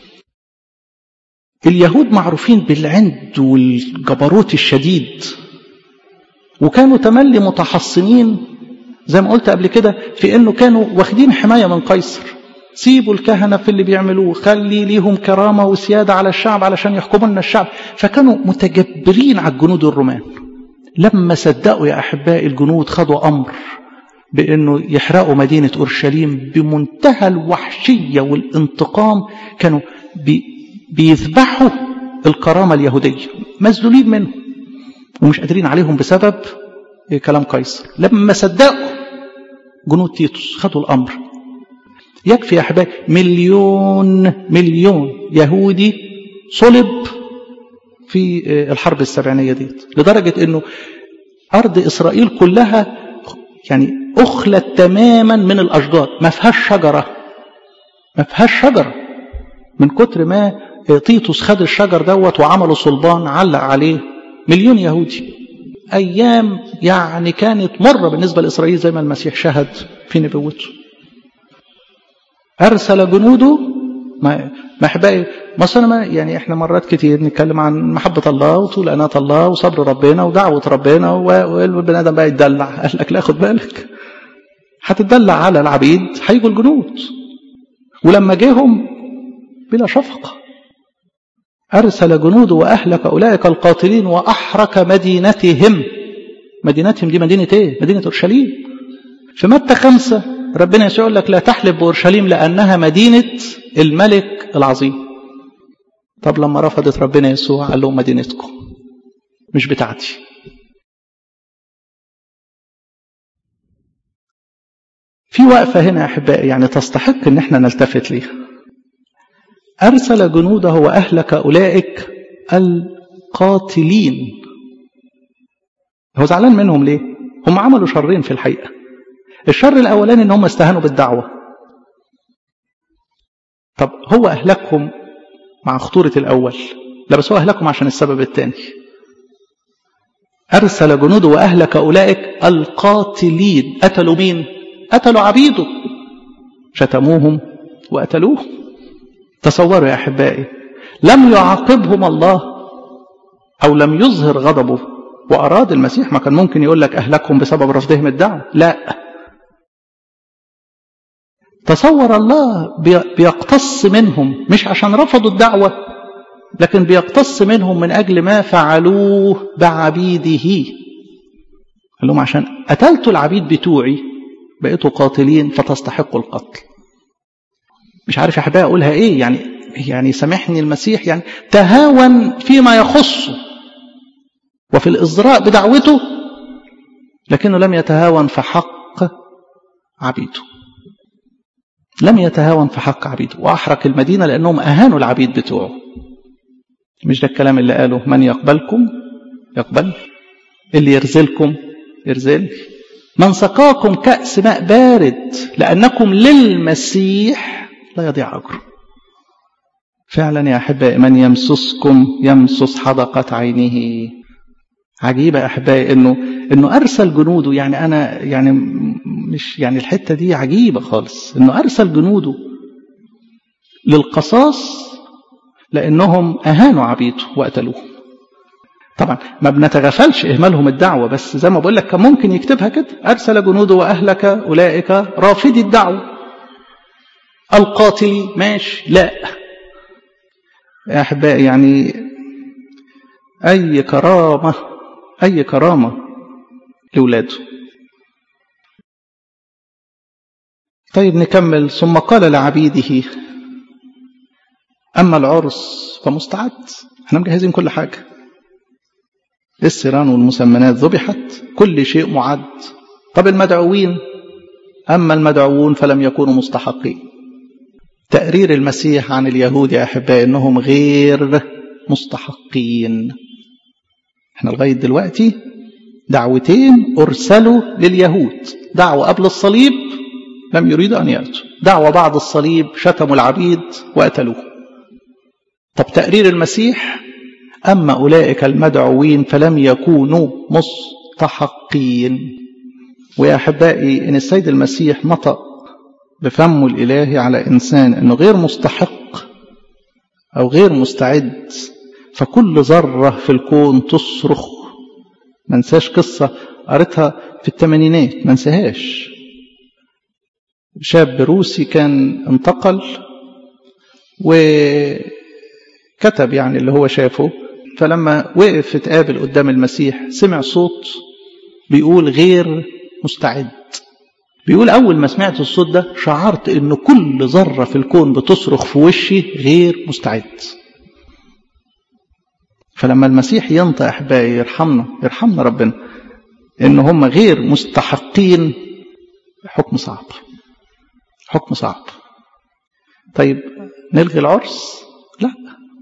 اليهود معروفين بالعند والجبروت الشديد وكانوا تملي متحصنين زي ما قلت قبل كده في انه كانوا واخدين حمايه من قيصر سيبوا الكهنه في اللي بيعملوه خلي ليهم كرامه وسياده على الشعب علشان يحكموا لنا الشعب فكانوا متجبرين على الجنود الرومان لما صدقوا يا احبائي الجنود خدوا امر بانه يحرقوا مدينه اورشليم بمنتهى الوحشيه والانتقام كانوا بي بيذبحوا الكرامه اليهوديه مذلولين منهم ومش قادرين عليهم بسبب كلام قيصر لما صدقوا جنود تيتوس خدوا الامر يكفي يا احبائي مليون مليون يهودي صلب في الحرب السبعينيه ديت لدرجه انه ارض اسرائيل كلها يعني اخلت تماما من الاشجار ما فيهاش شجره ما فيهاش شجره من كتر ما تيتوس خد الشجر دوت وعملوا صلبان علق عليه مليون يهودي أيام يعني كانت مرة بالنسبة لإسرائيل زي ما المسيح شهد في نبوته أرسل جنوده ما ما أحبائي ما يعني إحنا مرات كتير نتكلم عن محبة الله وطول أناة الله وصبر ربنا ودعوة ربنا والبني آدم بقى يتدلع قال لك لا خد بالك هتتدلع على العبيد هيجوا الجنود ولما جيهم بلا شفقه أرسل جنوده وأهلك أولئك القاتلين وأحرق مدينتهم مدينتهم دي مدينة إيه؟ مدينة أورشليم في متى خمسة ربنا يسوع يقول لك لا تحلف بأورشليم لأنها مدينة الملك العظيم طب لما رفضت ربنا يسوع قال لهم مدينتكم مش بتاعتي في وقفة هنا يا أحبائي يعني تستحق إن احنا نلتفت ليها أرسل جنوده وأهلك أولئك القاتلين هو زعلان منهم ليه هم عملوا شرين في الحقيقة الشر الأولاني إن هم استهانوا بالدعوة طب هو أهلكهم مع خطورة الأول لا بس هو أهلكهم عشان السبب الثاني أرسل جنوده وأهلك أولئك القاتلين قتلوا مين قتلوا عبيده شتموهم وقتلوه تصوروا يا أحبائي لم يعاقبهم الله أو لم يظهر غضبه وأراد المسيح ما كان ممكن يقول لك أهلكهم بسبب رفضهم الدعوة لا تصور الله بيقتص منهم مش عشان رفضوا الدعوة لكن بيقتص منهم من أجل ما فعلوه بعبيده قال لهم عشان قتلتوا العبيد بتوعي بقيتوا قاتلين فتستحقوا القتل مش عارف يا حبايبي اقولها ايه يعني يعني سامحني المسيح يعني تهاون فيما يخصه وفي الازراء بدعوته لكنه لم يتهاون في حق عبيده لم يتهاون في حق عبيده واحرق المدينه لانهم اهانوا العبيد بتوعه مش ده الكلام اللي قاله من يقبلكم يقبل اللي يرزلكم يرزل من سقاكم كأس ماء بارد لأنكم للمسيح لا يضيع أجره فعلا يا أحبائي من يمسسكم يمسس حدقة عينه عجيبة يا أحبائي إنه إنه أرسل جنوده يعني أنا يعني مش يعني الحتة دي عجيبة خالص إنه أرسل جنوده للقصاص لأنهم أهانوا عبيده وقتلوه طبعا ما بنتغفلش إهمالهم الدعوة بس زي ما بقول لك كان ممكن يكتبها كده أرسل جنوده وأهلك أولئك رافضي الدعوة القاتل ماشي لا يا أحبائي يعني أي كرامة أي كرامة لولاده طيب نكمل ثم قال لعبيده أما العرس فمستعد احنا مجهزين كل حاجة السيران والمسمنات ذبحت كل شيء معد طب المدعوين أما المدعوون فلم يكونوا مستحقين تقرير المسيح عن اليهود يا أحبائي أنهم غير مستحقين احنا لغاية دلوقتي دعوتين أرسلوا لليهود دعوة قبل الصليب لم يريدوا أن يأتوا دعوة بعد الصليب شتموا العبيد وقتلوه طب تقرير المسيح أما أولئك المدعوين فلم يكونوا مستحقين ويا أحبائي إن السيد المسيح نطق بفمه الإلهي على إنسان أنه غير مستحق أو غير مستعد فكل ذرة في الكون تصرخ ما نساش قصة قريتها في الثمانينات ما نساهاش شاب روسي كان انتقل وكتب يعني اللي هو شافه فلما وقف اتقابل قدام المسيح سمع صوت بيقول غير مستعد بيقول أول ما سمعت الصوت ده شعرت إن كل ذرة في الكون بتصرخ في وشي غير مستعد فلما المسيح ينطق أحبائي يرحمنا يرحمنا ربنا إن هم غير مستحقين حكم صعب حكم صعب طيب نلغي العرس لا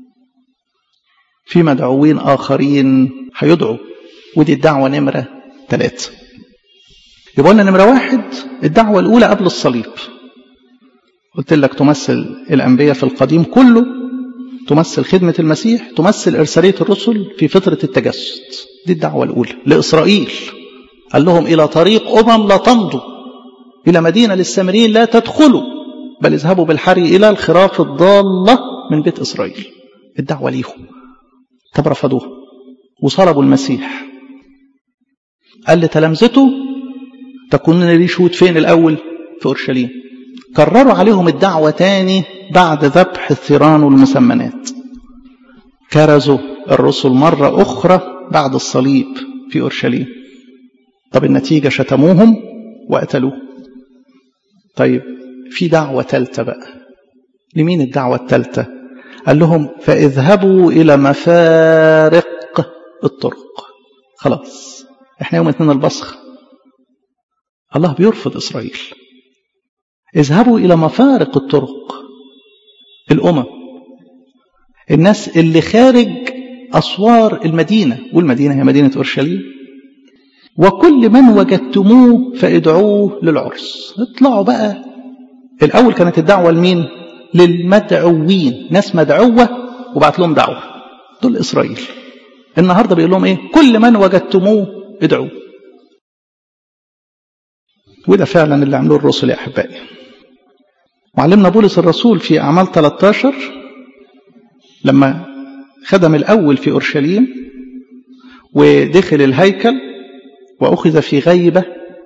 في مدعوين آخرين هيدعوا ودي الدعوة نمرة ثلاثة يبقى لنا نمرة واحد الدعوة الأولى قبل الصليب قلت لك تمثل الأنبياء في القديم كله تمثل خدمة المسيح تمثل إرسالية الرسل في فترة التجسد دي الدعوة الأولى لإسرائيل قال لهم إلى طريق أمم لا تمضوا إلى مدينة للسامريين لا تدخلوا بل اذهبوا بالحري إلى الخراف الضالة من بيت إسرائيل الدعوة ليهم طب رفضوها وصلبوا المسيح قال لتلامذته تكون لي شهود فين الأول في أورشليم كرروا عليهم الدعوة تاني بعد ذبح الثيران والمسمنات كرزوا الرسل مرة أخرى بعد الصليب في أورشليم طب النتيجة شتموهم وقتلوه طيب في دعوة ثالثة بقى لمين الدعوة الثالثة قال لهم فاذهبوا إلى مفارق الطرق خلاص احنا يوم اثنين البصخ الله بيرفض إسرائيل اذهبوا إلى مفارق الطرق الأمم الناس اللي خارج أسوار المدينة والمدينة هي مدينة أورشليم وكل من وجدتموه فادعوه للعرس اطلعوا بقى الأول كانت الدعوة لمين للمدعوين ناس مدعوة وبعت لهم دعوة دول إسرائيل النهاردة بيقول لهم إيه كل من وجدتموه ادعوه وده فعلا اللي عملوه الرسل يا أحبائي وعلمنا بولس الرسول في أعمال 13 لما خدم الأول في أورشليم ودخل الهيكل وأخذ في غيبة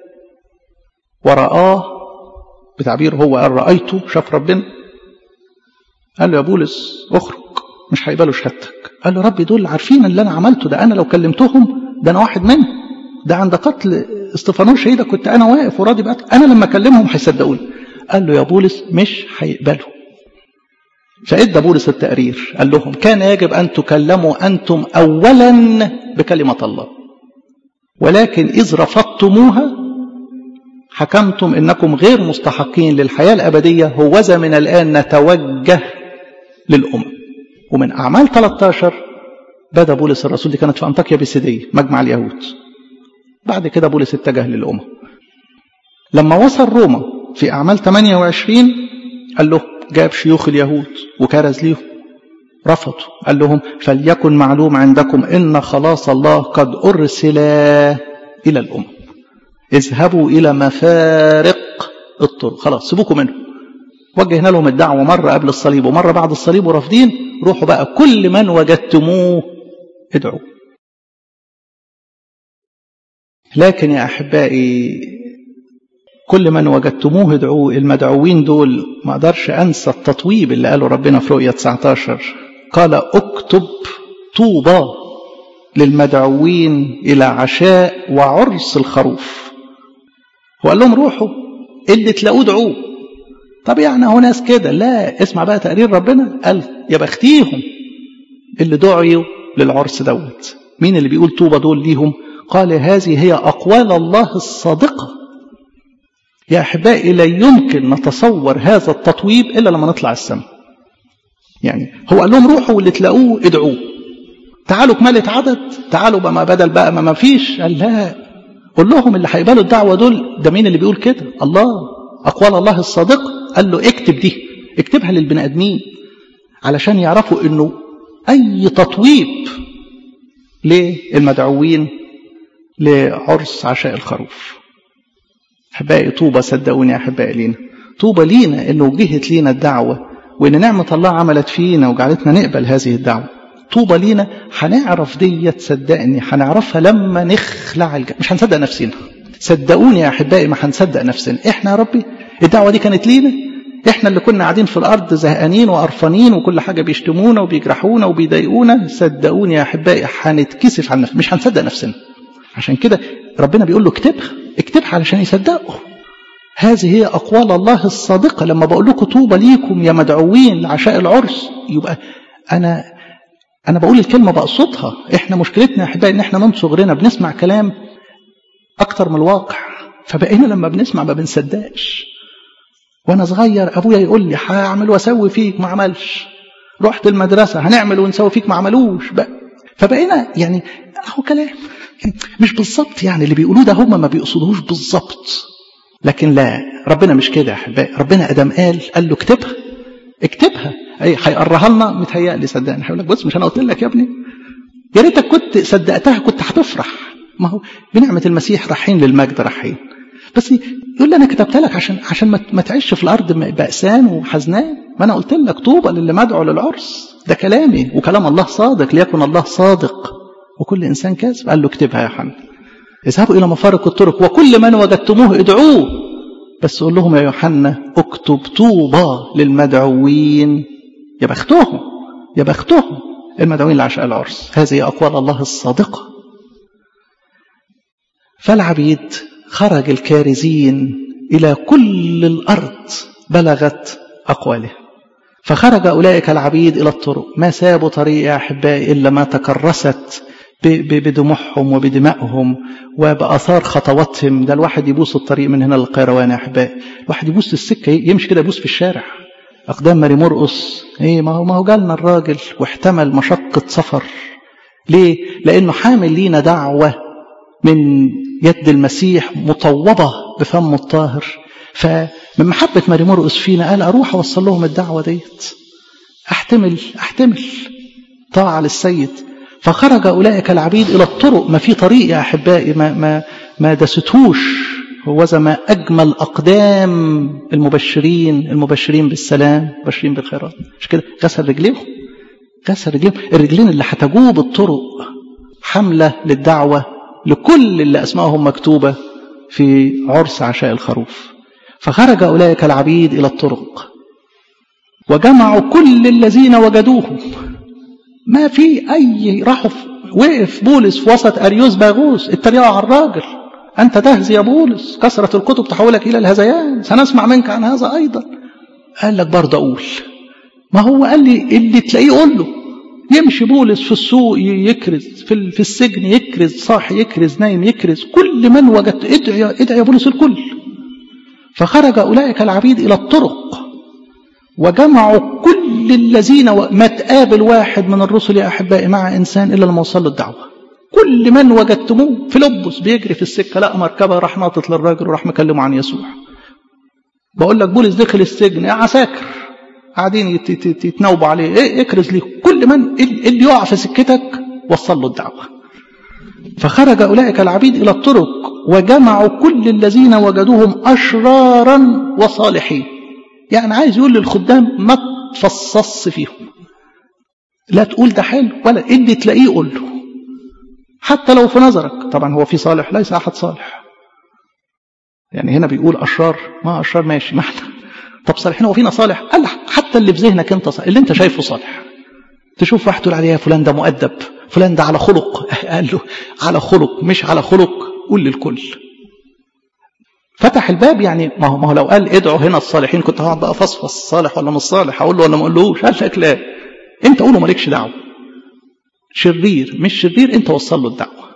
ورآه بتعبير هو قال رأيته شاف ربنا قال له يا بولس اخرج مش هيقبلوا شهادتك قال له ربي دول عارفين اللي انا عملته ده انا لو كلمتهم ده انا واحد منهم ده عند قتل استفانوس شهيدة كنت انا واقف وراضي بقتل انا لما اكلمهم هيصدقوني قال له يا بولس مش هيقبلوا فادى بولس التقرير قال لهم كان يجب ان تكلموا انتم اولا بكلمه الله ولكن اذ رفضتموها حكمتم انكم غير مستحقين للحياه الابديه هوذا من الان نتوجه للامم ومن اعمال 13 بدا بولس الرسول دي كانت في انطاكيا بيسيديه مجمع اليهود بعد كده بولس اتجه للامم لما وصل روما في اعمال 28 قال له جاب شيوخ اليهود وكرز ليهم رفضوا قال لهم فليكن معلوم عندكم ان خلاص الله قد ارسل الى الامم اذهبوا الى مفارق الطرق خلاص سيبوكم منه وجهنا لهم الدعوه مره قبل الصليب ومره بعد الصليب ورافضين روحوا بقى كل من وجدتموه ادعوا لكن يا احبائي كل من وجدتموه ادعوه المدعوين دول ما اقدرش انسى التطويب اللي قاله ربنا في رؤيا 19 قال اكتب طوبى للمدعوين الى عشاء وعرس الخروف وقال لهم روحوا اللي تلاقوه ادعوه طب يعني هو ناس كده لا اسمع بقى تقرير ربنا قال يا بختيهم اللي دعيوا للعرس دوت مين اللي بيقول طوبى دول ليهم قال هذه هي اقوال الله الصادقه يا احبائي لا يمكن نتصور هذا التطويب الا لما نطلع السماء يعني هو قال لهم روحوا واللي تلاقوه ادعوه تعالوا كمالة عدد تعالوا بقى ما بدل بقى ما ما فيش قال لا قول لهم اللي هيقبلوا الدعوة دول ده مين اللي بيقول كده الله أقوال الله الصادق قال له اكتب دي اكتبها للبني آدمين علشان يعرفوا انه اي تطويب للمدعوين لعرس عشاء الخروف احبائي طوبى صدقوني يا احبائي لينا طوبى لينا انه وجهت لينا الدعوه وان نعمه الله عملت فينا وجعلتنا نقبل هذه الدعوه طوبى لينا هنعرف ديت صدقني هنعرفها لما نخلع الج... مش هنصدق نفسنا صدقوني يا احبائي ما هنصدق نفسنا احنا يا ربي الدعوه دي كانت لينا احنا اللي كنا قاعدين في الارض زهقانين وقرفانين وكل حاجه بيشتمونا وبيجرحونا وبيضايقونا صدقوني يا احبائي هنتكسف عن نفسنا مش هنصدق نفسنا عشان كده ربنا بيقول له اكتبها اكتبها علشان يصدقوا هذه هي اقوال الله الصادقه لما بقول لكم طوبى ليكم يا مدعوين لعشاء العرس يبقى انا انا بقول الكلمه بقصدها احنا مشكلتنا يا احبائي ان احنا من صغرنا بنسمع كلام اكتر من الواقع فبقينا لما بنسمع ما بنصدقش وانا صغير ابويا يقول لي هعمل واسوي فيك ما عملش رحت المدرسه هنعمل ونسوي فيك ما عملوش بقى فبقينا يعني اهو كلام مش بالظبط يعني اللي بيقولوه ده هم ما بيقصدوش بالظبط لكن لا ربنا مش كده يا احبائي ربنا ادم قال قال له اكتبها اكتبها اي هيقرها لنا متهيألي صدقني هيقول لك بص مش انا قلت لك يا ابني يا ريتك كنت صدقتها كنت هتفرح ما هو بنعمه المسيح رايحين للمجد رايحين بس يقول لي انا كتبت لك عشان عشان ما تعيش في الارض بأسان وحزنان ما انا قلت لك طوبى للي مدعو للعرس ده كلامي وكلام الله صادق ليكن الله صادق وكل انسان كاذب قال له اكتبها يا حنا اذهبوا الى مفارق الطرق وكل من وجدتموه ادعوه بس قول لهم يا يوحنا اكتب طوبى للمدعوين يا بختهم يا بختهم المدعوين لعشاء العرس هذه اقوال الله الصادقه فالعبيد خرج الكارزين إلى كل الأرض بلغت أقواله فخرج أولئك العبيد إلى الطرق ما سابوا طريق يا أحبائي إلا ما تكرست بدموعهم وبدمائهم وبأثار خطواتهم ده الواحد يبوس الطريق من هنا للقيروان يا أحبائي الواحد يبوس السكة يمشي كده يبوس في الشارع أقدام ماري مرقص إيه ما هو ما هو جالنا الراجل واحتمل مشقة سفر ليه؟ لأنه حامل لينا دعوة من يد المسيح مطوبة بفم الطاهر فمن محبة ماري مرقس فينا قال أروح أوصل لهم الدعوة ديت أحتمل أحتمل طاعة للسيد فخرج أولئك العبيد إلى الطرق ما في طريق يا أحبائي ما, ما, ما دستهوش هو ما أجمل أقدام المبشرين المبشرين بالسلام المبشرين بالخيرات مش كده غسل رجليهم غسل رجليهم الرجلين اللي هتجوب الطرق حملة للدعوة لكل اللي أسمائهم مكتوبة في عرس عشاء الخروف فخرج أولئك العبيد إلى الطرق وجمعوا كل الذين وجدوهم ما في أي راحوا وقف بولس في وسط أريوس باغوس اتريقوا على الراجل أنت تهزي يا بولس كثرة الكتب تحولك إلى الهذيان سنسمع منك عن هذا أيضا قال لك برضه أقول ما هو قال لي اللي تلاقيه قول له يمشي بولس في السوق يكرز في في السجن يكرز صاحي يكرز نايم يكرز كل من وجدت ادعي ادعي يا بولس الكل فخرج أولئك العبيد إلى الطرق وجمعوا كل الذين و... ما تقابل واحد من الرسل يا أحبائي مع إنسان إلا لما وصل له الدعوة كل من وجدتموه في لبس بيجري في السكة لقى مركبة راح ناطط للراجل وراح مكلمه عن يسوع بقول لك بولس دخل السجن يا عساكر قاعدين يتناوبوا عليه ايه اكرز ليه كل من اللي يقع في سكتك وصل له الدعوة فخرج أولئك العبيد إلى الطرق وجمعوا كل الذين وجدوهم أشرارا وصالحين يعني عايز يقول للخدام ما تفصص فيهم لا تقول ده حلو ولا اللي تلاقيه قول له حتى لو في نظرك طبعا هو في صالح ليس أحد صالح يعني هنا بيقول أشرار ما أشرار ماشي ما احنا طب صالحين هو فينا صالح قال حتى اللي في ذهنك انت صالح اللي انت شايفه صالح تشوف واحد تقول عليه يا فلان ده مؤدب فلان ده على خلق قال له على خلق مش على خلق قول للكل فتح الباب يعني ما هو ما هو لو قال ادعوا هنا الصالحين كنت هقعد بقى فصفص صالح ولا مش صالح اقول له ولا ما اقولوش قال لك لا انت قوله مالكش دعوه شرير مش شرير انت وصل له الدعوه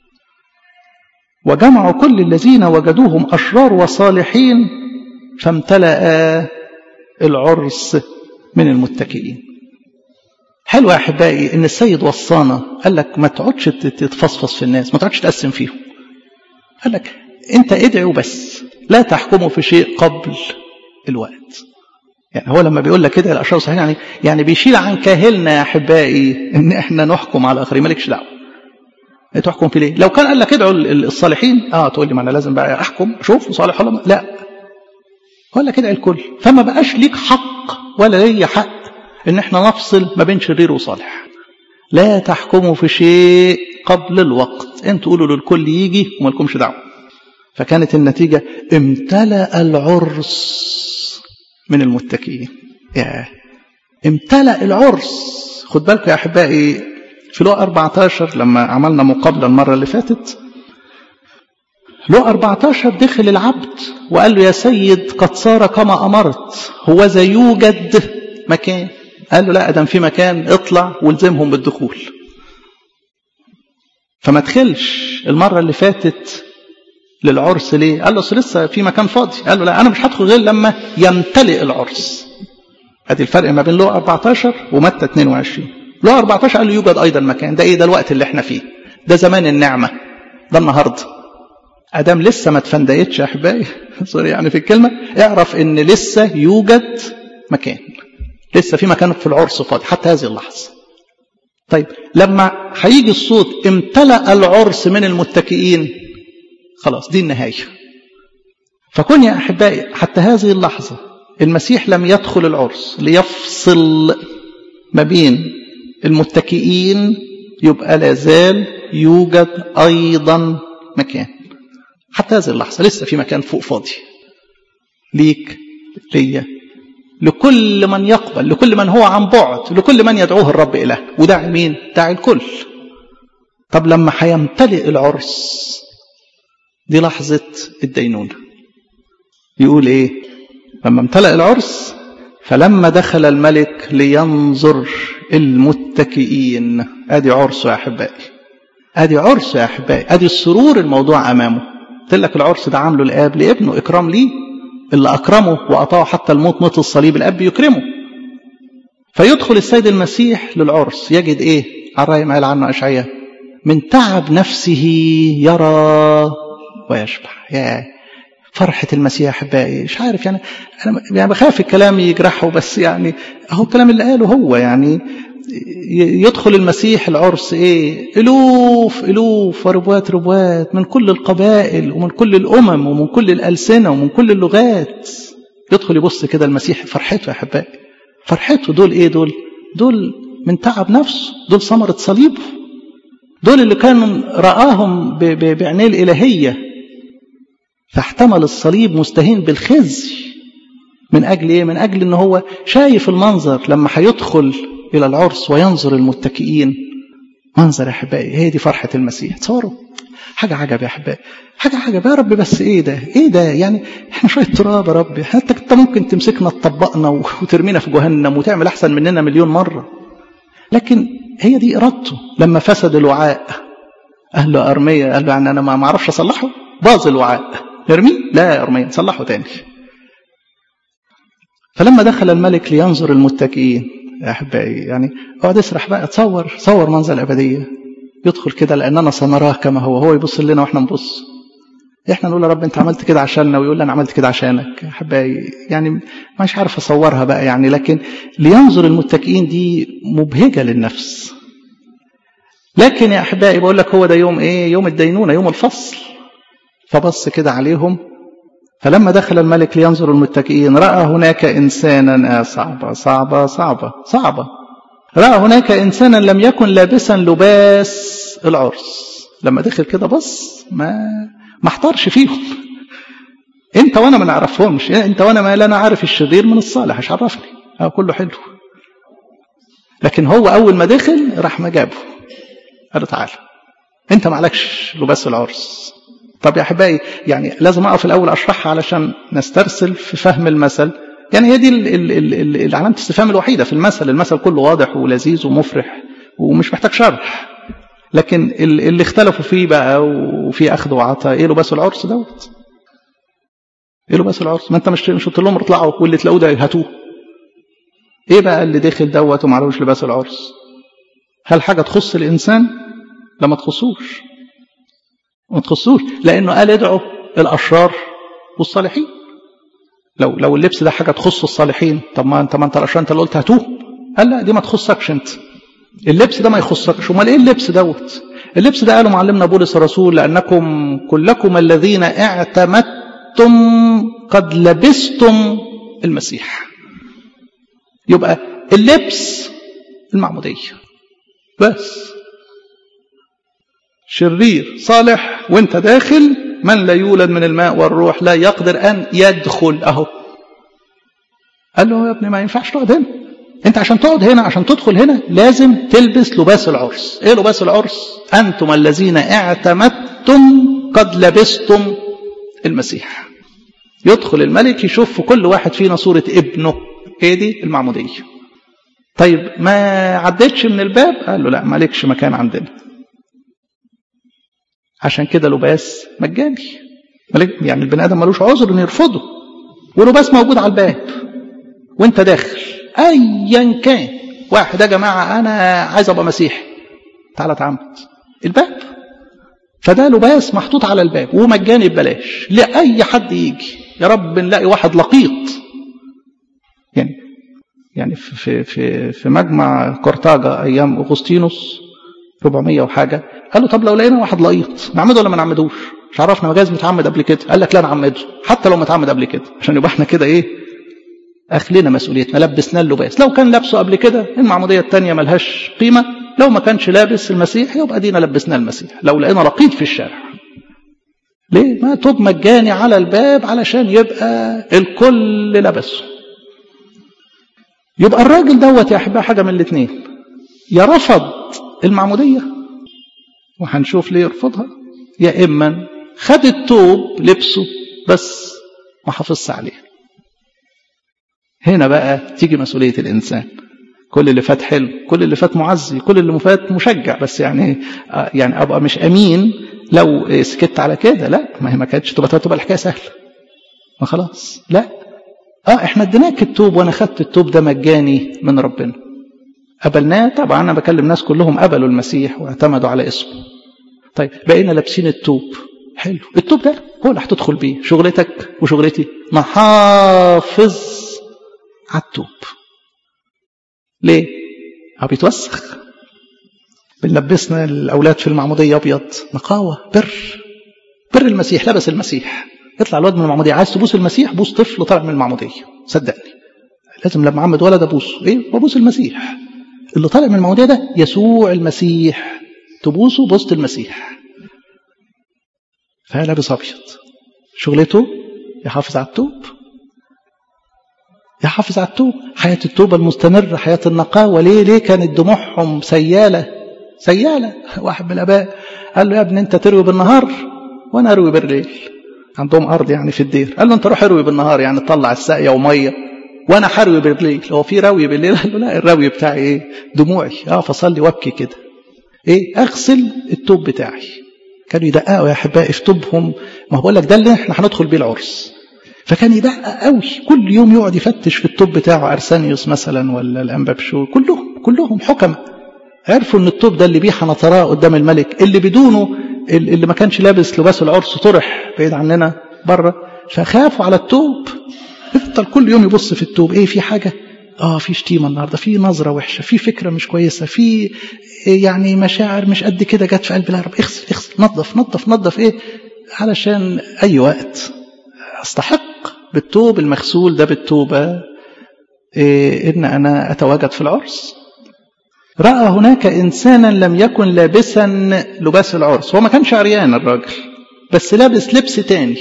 وجمعوا كل الذين وجدوهم اشرار وصالحين فامتلأ العرس من المتكئين حلو يا احبائي ان السيد وصانا قال لك ما تقعدش تتفصفص في الناس ما تقعدش تقسم فيهم قال لك انت ادعي وبس لا تحكموا في شيء قبل الوقت يعني هو لما بيقول لك كده الاشرار صحيح يعني يعني بيشيل عن كاهلنا يا احبائي ان احنا نحكم على الاخرين مالكش دعوه تحكم في ليه لو كان قال لك ادعوا الصالحين اه تقول لي ما انا لازم بقى احكم اشوف صالح ولا لا ولا كده الكل فما بقاش ليك حق ولا لي حق ان احنا نفصل ما بين شرير وصالح لا تحكموا في شيء قبل الوقت انتوا قولوا للكل يجي وما لكمش دعوه فكانت النتيجه امتلأ العرس من المتكئين يا امتلأ العرس خد بالكم يا احبائي في لو 14 لما عملنا مقابله المره اللي فاتت لو 14 دخل العبد وقال له يا سيد قد صار كما أمرت هو ذا يوجد مكان قال له لا أدم في مكان اطلع والزمهم بالدخول فما تخلش المرة اللي فاتت للعرس ليه قال له لسه في مكان فاضي قال له لا أنا مش هدخل غير لما يمتلئ العرس ادي الفرق ما بين لو 14 ومتى 22 لو 14 قال له يوجد أيضا مكان ده إيه ده الوقت اللي احنا فيه ده زمان النعمة ده النهارده ادام لسه ما اتفندقتش يا احبائي سوري يعني في الكلمه اعرف ان لسه يوجد مكان لسه في مكان في العرس فاضي حتى هذه اللحظه طيب لما هيجي الصوت امتلأ العرس من المتكئين خلاص دي النهايه فكن يا احبائي حتى هذه اللحظه المسيح لم يدخل العرس ليفصل ما بين المتكئين يبقى لازال يوجد ايضا مكان حتى هذه اللحظة لسه في مكان فوق فاضي ليك ليا لكل من يقبل لكل من هو عن بعد لكل من يدعوه الرب إله وداعي مين داعي الكل طب لما هيمتلئ العرس دي لحظة الدينونة يقول ايه لما امتلأ العرس فلما دخل الملك لينظر المتكئين ادي عرس يا احبائي ادي عرس يا احبائي ادي السرور الموضوع امامه قلت لك العرس ده عامله الاب لابنه اكرام ليه اللي اكرمه واطاعه حتى الموت موت الصليب الاب يكرمه فيدخل السيد المسيح للعرس يجد ايه الرأي ما قال عنه اشعياء من تعب نفسه يرى ويشبع يا فرحة المسيح أحبائي مش عارف يعني أنا يعني بخاف الكلام يجرحه بس يعني هو الكلام اللي قاله هو يعني يدخل المسيح العرس ايه الوف الوف وربوات ربوات من كل القبائل ومن كل الامم ومن كل الالسنه ومن كل اللغات يدخل يبص كده المسيح فرحته يا احبائي فرحته دول ايه دول دول من تعب نفسه دول ثمره صليبه دول اللي كان رآهم بعينيه الإلهية فاحتمل الصليب مستهين بالخزي من أجل إيه؟ من أجل إن هو شايف المنظر لما هيدخل إلى العرس وينظر المتكئين منظر يا أحبائي هي دي فرحة المسيح تصوروا حاجة عجب يا أحبائي حاجة عجب يا رب بس إيه ده إيه ده يعني إحنا شوية تراب يا رب حتى أنت ممكن تمسكنا تطبقنا وترمينا في جهنم وتعمل أحسن مننا مليون مرة لكن هي دي إرادته لما فسد الوعاء قال له أرمية قال له يعني أنا ما أعرفش أصلحه باظ الوعاء نرميه لا يا أرمية نصلحه تاني فلما دخل الملك لينظر المتكئين يا أحبائي يعني اقعد اسرح بقى تصور تصور منظر الأبدية يدخل كده لأننا سنراه كما هو هو يبص لنا وإحنا نبص احنا نقول يا رب انت عملت كده عشاننا ويقول لي انا عملت كده عشانك احبائي يعني مش عارف اصورها بقى يعني لكن لينظر المتكئين دي مبهجه للنفس لكن يا احبائي بقول لك هو ده يوم ايه يوم الدينونه يوم الفصل فبص كده عليهم فلما دخل الملك لينظر المتكئين راى هناك انسانا آه صعبه صعبه صعبه صعبه راى هناك انسانا لم يكن لابسا لباس العرس لما دخل كده بص ما ما احترش فيهم انت وانا ما نعرفهمش انت وانا ما لا انا عارف الشرير من الصالح مش عرفني اه كله حلو لكن هو اول ما دخل راح ما جابه قال له تعالى انت معلكش لباس العرس طب يا احبائي يعني لازم اقف الاول اشرحها علشان نسترسل في فهم المثل يعني هي دي العلامه الاستفهام الوحيده في المثل المثل كله واضح ولذيذ ومفرح ومش محتاج شرح لكن اللي اختلفوا فيه بقى وفي اخذ وعطاء ايه لباس العرس دوت ايه لباس العرس ما انت مش مش قلت لهم اطلعوا واللي تلاقوه ده هاتوه ايه بقى اللي داخل دوت ومعلوش لباس العرس هل حاجه تخص الانسان لا ما تخصوش ما تخصوش لانه قال ادعوا الاشرار والصالحين لو لو اللبس ده حاجه تخص الصالحين طب ما انت ما انت الاشرار انت اللي قلت هاتوه قال لا دي ما تخصكش انت اللبس ده ما يخصكش امال ايه اللبس دوت اللبس ده قاله معلمنا بولس الرسول لانكم كلكم الذين اعتمدتم قد لبستم المسيح يبقى اللبس المعموديه بس شرير صالح وانت داخل من لا يولد من الماء والروح لا يقدر ان يدخل اهو قال له يا ابني ما ينفعش تقعد هنا انت عشان تقعد هنا عشان تدخل هنا لازم تلبس لباس العرس ايه لباس العرس انتم الذين اعتمدتم قد لبستم المسيح يدخل الملك يشوف في كل واحد فينا صورة ابنه ايه دي المعمودية طيب ما عدتش من الباب قال له لا مالكش مكان عندنا عشان كده لباس مجاني يعني البني ادم ملوش عذر انه يرفضه ولباس موجود على الباب وانت داخل ايا كان واحد يا جماعه انا عايز ابقى مسيحي تعالى اتعمد الباب فده لباس محطوط على الباب ومجاني ببلاش لاي حد يجي يا رب نلاقي واحد لقيط يعني يعني في في في مجمع قرطاجة ايام اغسطينوس 400 وحاجه قالوا طب لو لقينا واحد لقيط نعمده ولا ما نعمدوش مش عرفنا مجاز متعمد قبل كده قال لك لا نعمده حتى لو متعمد قبل كده عشان يبقى احنا كده ايه اخلينا مسؤوليتنا لبسناه اللباس لو كان لابسه قبل كده المعموديه الثانيه ملهاش قيمه لو ما كانش لابس المسيح يبقى دينا لبسناه المسيح لو لقينا لقيط في الشارع ليه ما توب مجاني على الباب علشان يبقى الكل لبسه يبقى الراجل دوت يا احبائي حاجه من الاثنين يا رفض المعموديه وهنشوف ليه يرفضها يا اما خد التوب لبسه بس ما حافظش عليه هنا بقى تيجي مسؤوليه الانسان كل اللي فات حلو كل اللي فات معزي كل اللي فات مشجع بس يعني يعني ابقى مش امين لو سكت على كده لا ما هي ما كانتش تبقى تبقى الحكايه سهله ما خلاص لا اه احنا اديناك التوب وانا خدت التوب ده مجاني من ربنا قبلناه طبعا انا بكلم ناس كلهم قبلوا المسيح واعتمدوا على اسمه طيب بقينا لابسين التوب حلو التوب ده هو اللي هتدخل بيه شغلتك وشغلتي نحافظ على التوب ليه اه بيتوسخ بنلبسنا الاولاد في المعموديه ابيض نقاوه بر بر المسيح لبس المسيح يطلع الواد من المعموديه عايز تبوس المسيح بوس طفل طالع من المعموديه صدقني لازم لما عمد ولد ابوسه ايه ببوس المسيح اللي طالع من المعموديه ده يسوع المسيح تبوسه بوسط المسيح فلابس ابيض شغلته يحافظ على التوب يحافظ على التوب حياة التوبة المستمرة حياة النقاوة ليه ليه كانت دموعهم سيالة سيالة واحد من الآباء قال له يا ابني أنت تروي بالنهار وأنا أروي بالليل عندهم أرض يعني في الدير قال له أنت روح اروي بالنهار يعني تطلع الساقية ومية وأنا حروي بالليل هو في روي بالليل قال له لا الروي بتاعي إيه دموعي أه فصلي وابكي كده إيه أغسل التوب بتاعي كانوا يدققوا يا أحبائي في توبهم ما هو بقول لك ده اللي احنا هندخل بيه العرس فكان يدقق قوي كل يوم يقعد يفتش في التوب بتاعه ارسانيوس مثلا ولا الانبابشو كلهم كلهم حكمة عرفوا ان التوب ده اللي بيه هنطراه قدام الملك اللي بدونه اللي ما كانش لابس لباس العرس طرح بعيد عننا بره فخافوا على التوب يفضل كل يوم يبص في التوب ايه في حاجه اه في شتيمه النهارده في نظره وحشه في فكره مش كويسه في يعني مشاعر مش قد كده جت في قلبي لا يا رب اغسل اغسل نظف نظف نظف ايه علشان اي وقت استحق بالتوب المغسول ده بالتوبة إيه إن أنا أتواجد في العرس رأى هناك إنسانا لم يكن لابسا لباس العرس هو ما كانش عريان الراجل بس لابس لبس تاني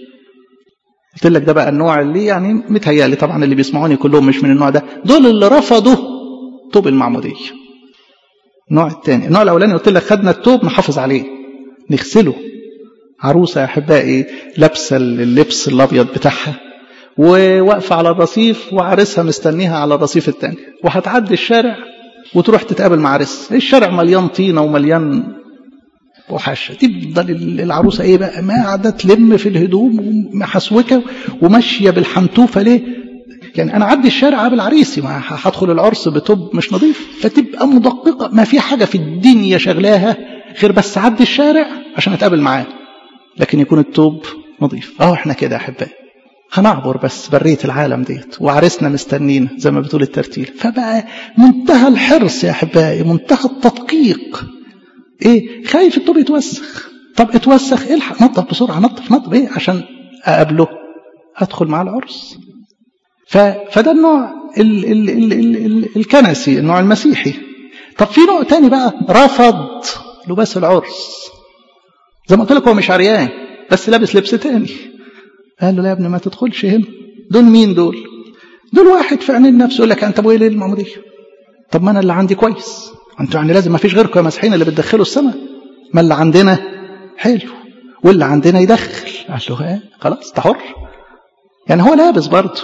قلت لك ده بقى النوع اللي يعني متهيألي طبعا اللي بيسمعوني كلهم مش من النوع ده دول اللي رفضوا توب المعمودية النوع الثاني النوع الأولاني قلت لك خدنا التوب نحافظ عليه نغسله عروسة يا أحبائي لابسة اللبس الأبيض بتاعها وواقفة على الرصيف وعريسها مستنيها على الرصيف التاني وهتعدي الشارع وتروح تتقابل مع عريسها الشارع مليان طينة ومليان وحشة تفضل العروسة ايه بقى ما قاعدة تلم في الهدوم ومحسوكة وماشية بالحنتوفة ليه يعني انا اعدي الشارع قابل عريسي ما هدخل العرس بتوب مش نظيف فتبقى مدققة ما في حاجة في الدنيا شغلاها غير بس اعدي الشارع عشان اتقابل معاه لكن يكون التوب نظيف اه احنا كده يا احبائي هنعبر بس برية العالم ديت وعرسنا مستنينا زي ما بتقول الترتيل فبقى منتهى الحرص يا احبائي منتهى التدقيق ايه خايف التوب يتوسخ طب اتوسخ الحق نظف بسرعه نظف نظف ايه عشان اقابله ادخل مع العرس ف... فده النوع ال... ال... ال... ال... ال... الكنسي النوع المسيحي طب في نوع تاني بقى رفض لباس العرس زي ما قلت لك هو مش عريان بس لابس لبس تاني قال له لا يا ابني ما تدخلش هنا دول مين دول دول واحد في عينين نفسه يقول لك انت ابويا ليه المعموديه طب ما انا اللي عندي كويس انتوا يعني لازم ما فيش غيركم يا مسيحيين اللي بتدخلوا السماء ما اللي عندنا حلو واللي عندنا يدخل قال له ايه خلاص انت حر يعني هو لابس برضه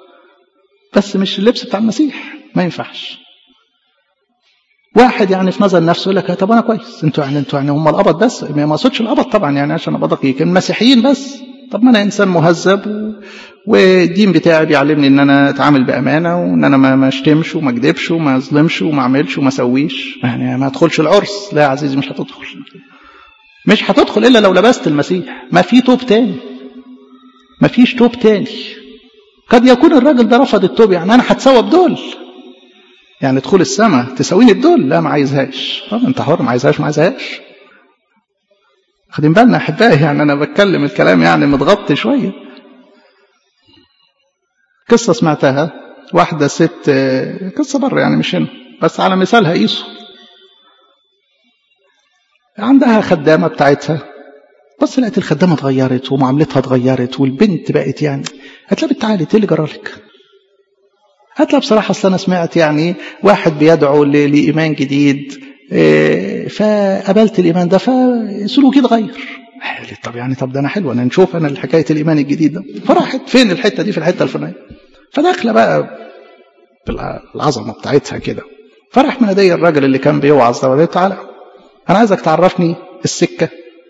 بس مش اللبس بتاع المسيح ما ينفعش واحد يعني في نظر نفسه يقول لك طب انا كويس انتوا يعني انتوا يعني هم القبض بس ما اقصدش القبض طبعا يعني عشان ابقى دقيق المسيحيين بس طب ما انا انسان مهذب و... والدين بتاعي بيعلمني ان انا اتعامل بامانه وان انا ما اشتمش وما اكذبش وما اظلمش وما اعملش وما اسويش يعني ما ادخلش العرس لا يا عزيزي مش هتدخل مش هتدخل الا لو لبست المسيح ما في توب تاني ما فيش توب تاني قد يكون الراجل ده رفض التوب يعني انا هتسوى بدول يعني دخول السماء تساويني بدول لا ما عايزهاش طب انت حر ما عايزهاش ما عايزهاش خدين بالنا احبائي يعني انا بتكلم الكلام يعني متغطي شويه قصه سمعتها واحده ست قصه بره يعني مش هنا بس على مثالها قيسوا عندها خدامه بتاعتها بس لقيت الخدامه اتغيرت ومعاملتها اتغيرت والبنت بقت يعني قالت لها بنت تعالي ايه اللي جرالك؟ قالت لها بصراحه اصل انا سمعت يعني واحد بيدعو لايمان جديد فقبلت الايمان ده فسلوكي اتغير قالت طب يعني طب ده انا حلو انا نشوف انا حكايه الايمان الجديد ده فراحت فين الحته دي في الحته الفلانيه فداخله بقى بالعظمه بتاعتها كده فراح منادي الراجل اللي كان بيوعظ ده وقال تعالى انا عايزك تعرفني السكه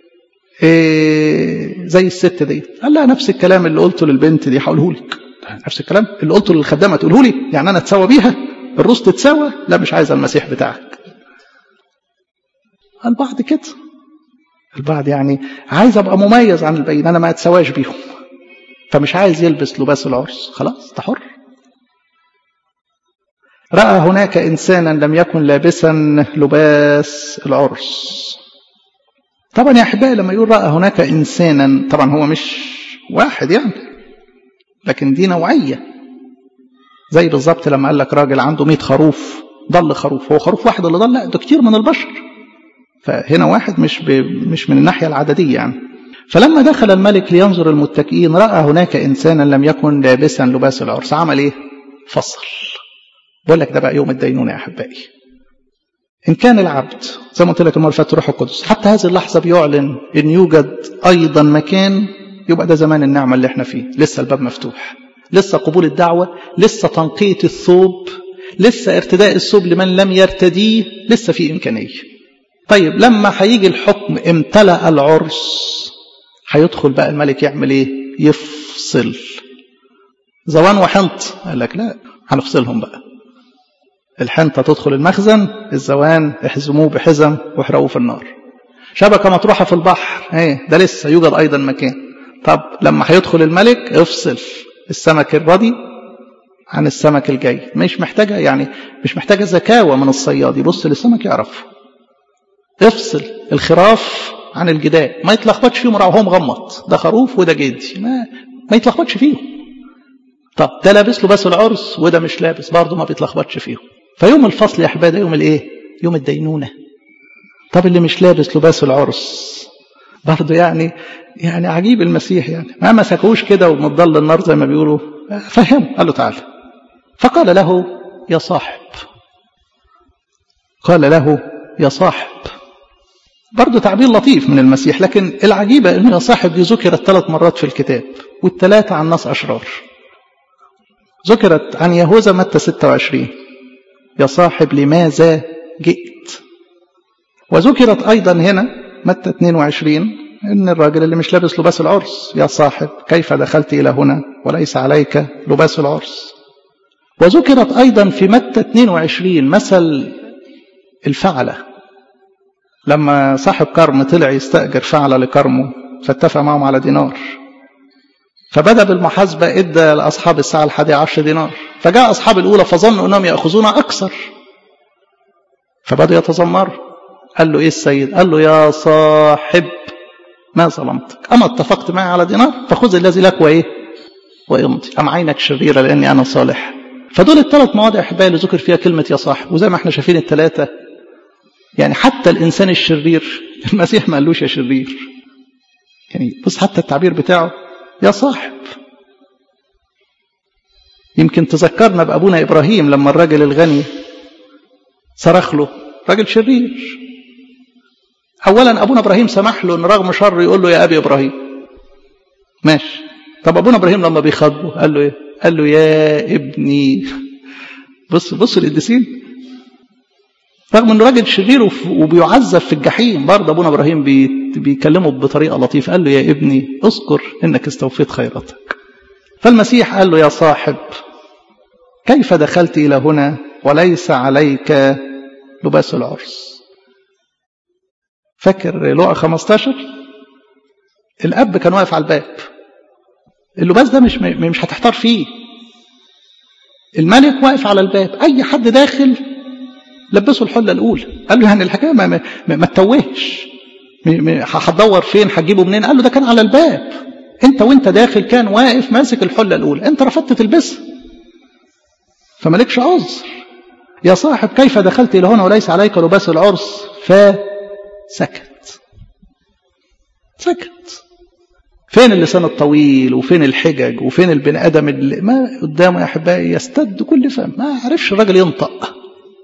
إيه زي الست دي قال لها نفس الكلام اللي قلته للبنت دي هقوله لك نفس الكلام اللي قلته للخدامه تقوله لي يعني انا اتساوى بيها الروس تتساوى لا مش عايز المسيح بتاعك البعض كده البعض يعني عايز ابقى مميز عن الباقيين انا ما اتسواش بيهم فمش عايز يلبس لباس العرس خلاص انت حر رأى هناك إنسانا لم يكن لابسا لباس العرس طبعا يا أحبائي لما يقول رأى هناك إنسانا طبعا هو مش واحد يعني لكن دي نوعية زي بالظبط لما قال لك راجل عنده 100 خروف ضل خروف هو خروف واحد اللي ضل لا ده كتير من البشر فهنا واحد مش ب... مش من الناحية العددية يعني فلما دخل الملك لينظر المتكئين رأى هناك إنسانا لم يكن لابسا لباس العرس عمل إيه؟ فصل بقول لك ده بقى يوم الدينونة يا أحبائي إن كان العبد زي ما قلت لك المرة اللي روح القدس حتى هذه اللحظة بيعلن إن يوجد أيضا مكان يبقى ده زمان النعمة اللي احنا فيه لسه الباب مفتوح لسه قبول الدعوة لسه تنقية الثوب لسه ارتداء الثوب لمن لم يرتديه لسه في إمكانية طيب لما هيجي الحكم امتلأ العرس هيدخل بقى الملك يعمل ايه يفصل زوان وحنط قال لك لا هنفصلهم بقى الحنطة تدخل المخزن الزوان احزموه بحزم واحرقوه في النار شبكة مطروحة في البحر ايه ده لسه يوجد أيضا مكان طب لما هيدخل الملك افصل السمك الردي عن السمك الجاي مش محتاجة يعني مش محتاجة زكاوة من الصياد يبص للسمك يعرف افصل الخراف عن الجداء ما يتلخبطش فيهم وهو مغمض ده خروف وده جدي ما, ما يتلخبطش فيهم طب ده لابس له بس العرس وده مش لابس برضه ما بيتلخبطش فيهم فيوم الفصل يا احبابي يوم الايه يوم الدينونه طب اللي مش لابس لباس العرس برضه يعني يعني عجيب المسيح يعني ما مسكوش كده ومضل النار زي ما بيقولوا فهم قال له تعالى فقال له يا صاحب قال له يا صاحب برضه تعبير لطيف من المسيح لكن العجيبة أن يا صاحب دي ذكرت ثلاث مرات في الكتاب والثلاثة عن ناس أشرار ذكرت عن يهوذا متى 26 يا صاحب لماذا جئت وذكرت أيضا هنا متى 22 إن الراجل اللي مش لابس لباس العرس يا صاحب كيف دخلت إلى هنا وليس عليك لباس العرس وذكرت أيضا في متى 22 مثل الفعلة لما صاحب كرم طلع يستأجر فعلة لكرمه فاتفق معهم على دينار فبدأ بالمحاسبة ادى لأصحاب الساعة الحادية عشر دينار فجاء أصحاب الأولى فظنوا أنهم يأخذون أكثر فبدأوا يتذمروا قال له إيه السيد قال له يا صاحب ما ظلمتك أما اتفقت معي على دينار فخذ الذي لك وإيه وامضي أم عينك شريرة لأني أنا صالح فدول الثلاث مواضع أحبائي اللي ذكر فيها كلمة يا صاحب وزي ما احنا شايفين الثلاثة يعني حتى الإنسان الشرير المسيح ما قالوش يا شرير يعني بص حتى التعبير بتاعه يا صاحب يمكن تذكرنا بأبونا إبراهيم لما الراجل الغني صرخ له راجل شرير أولا أبونا إبراهيم سمح له أن رغم شر يقول له يا أبي إبراهيم ماشي طب أبونا إبراهيم لما بيخاطبه قال له إيه قال له يا ابني بص بص القديسين رغم انه راجل شرير وبيعذب في الجحيم برضه ابونا ابراهيم بيكلمه بطريقه لطيفه قال له يا ابني اذكر انك استوفيت خيرتك فالمسيح قال له يا صاحب كيف دخلت الى هنا وليس عليك لباس العرس فاكر لقى 15 الاب كان واقف على الباب اللباس ده مش مش هتحتار فيه الملك واقف على الباب اي حد داخل لبسه الحلة الأولى قال له يعني الحكاية ما, ما, ما تتوهش هتدور فين هتجيبه منين قال له ده كان على الباب انت وانت داخل كان واقف ماسك الحلة الأولى انت رفضت تلبسها فمالكش عذر يا صاحب كيف دخلت إلى هنا وليس عليك لباس العرس فسكت سكت فين اللسان الطويل وفين الحجج وفين البني ادم اللي ما قدامه يا احبائي يستد كل فم ما عرفش الراجل ينطق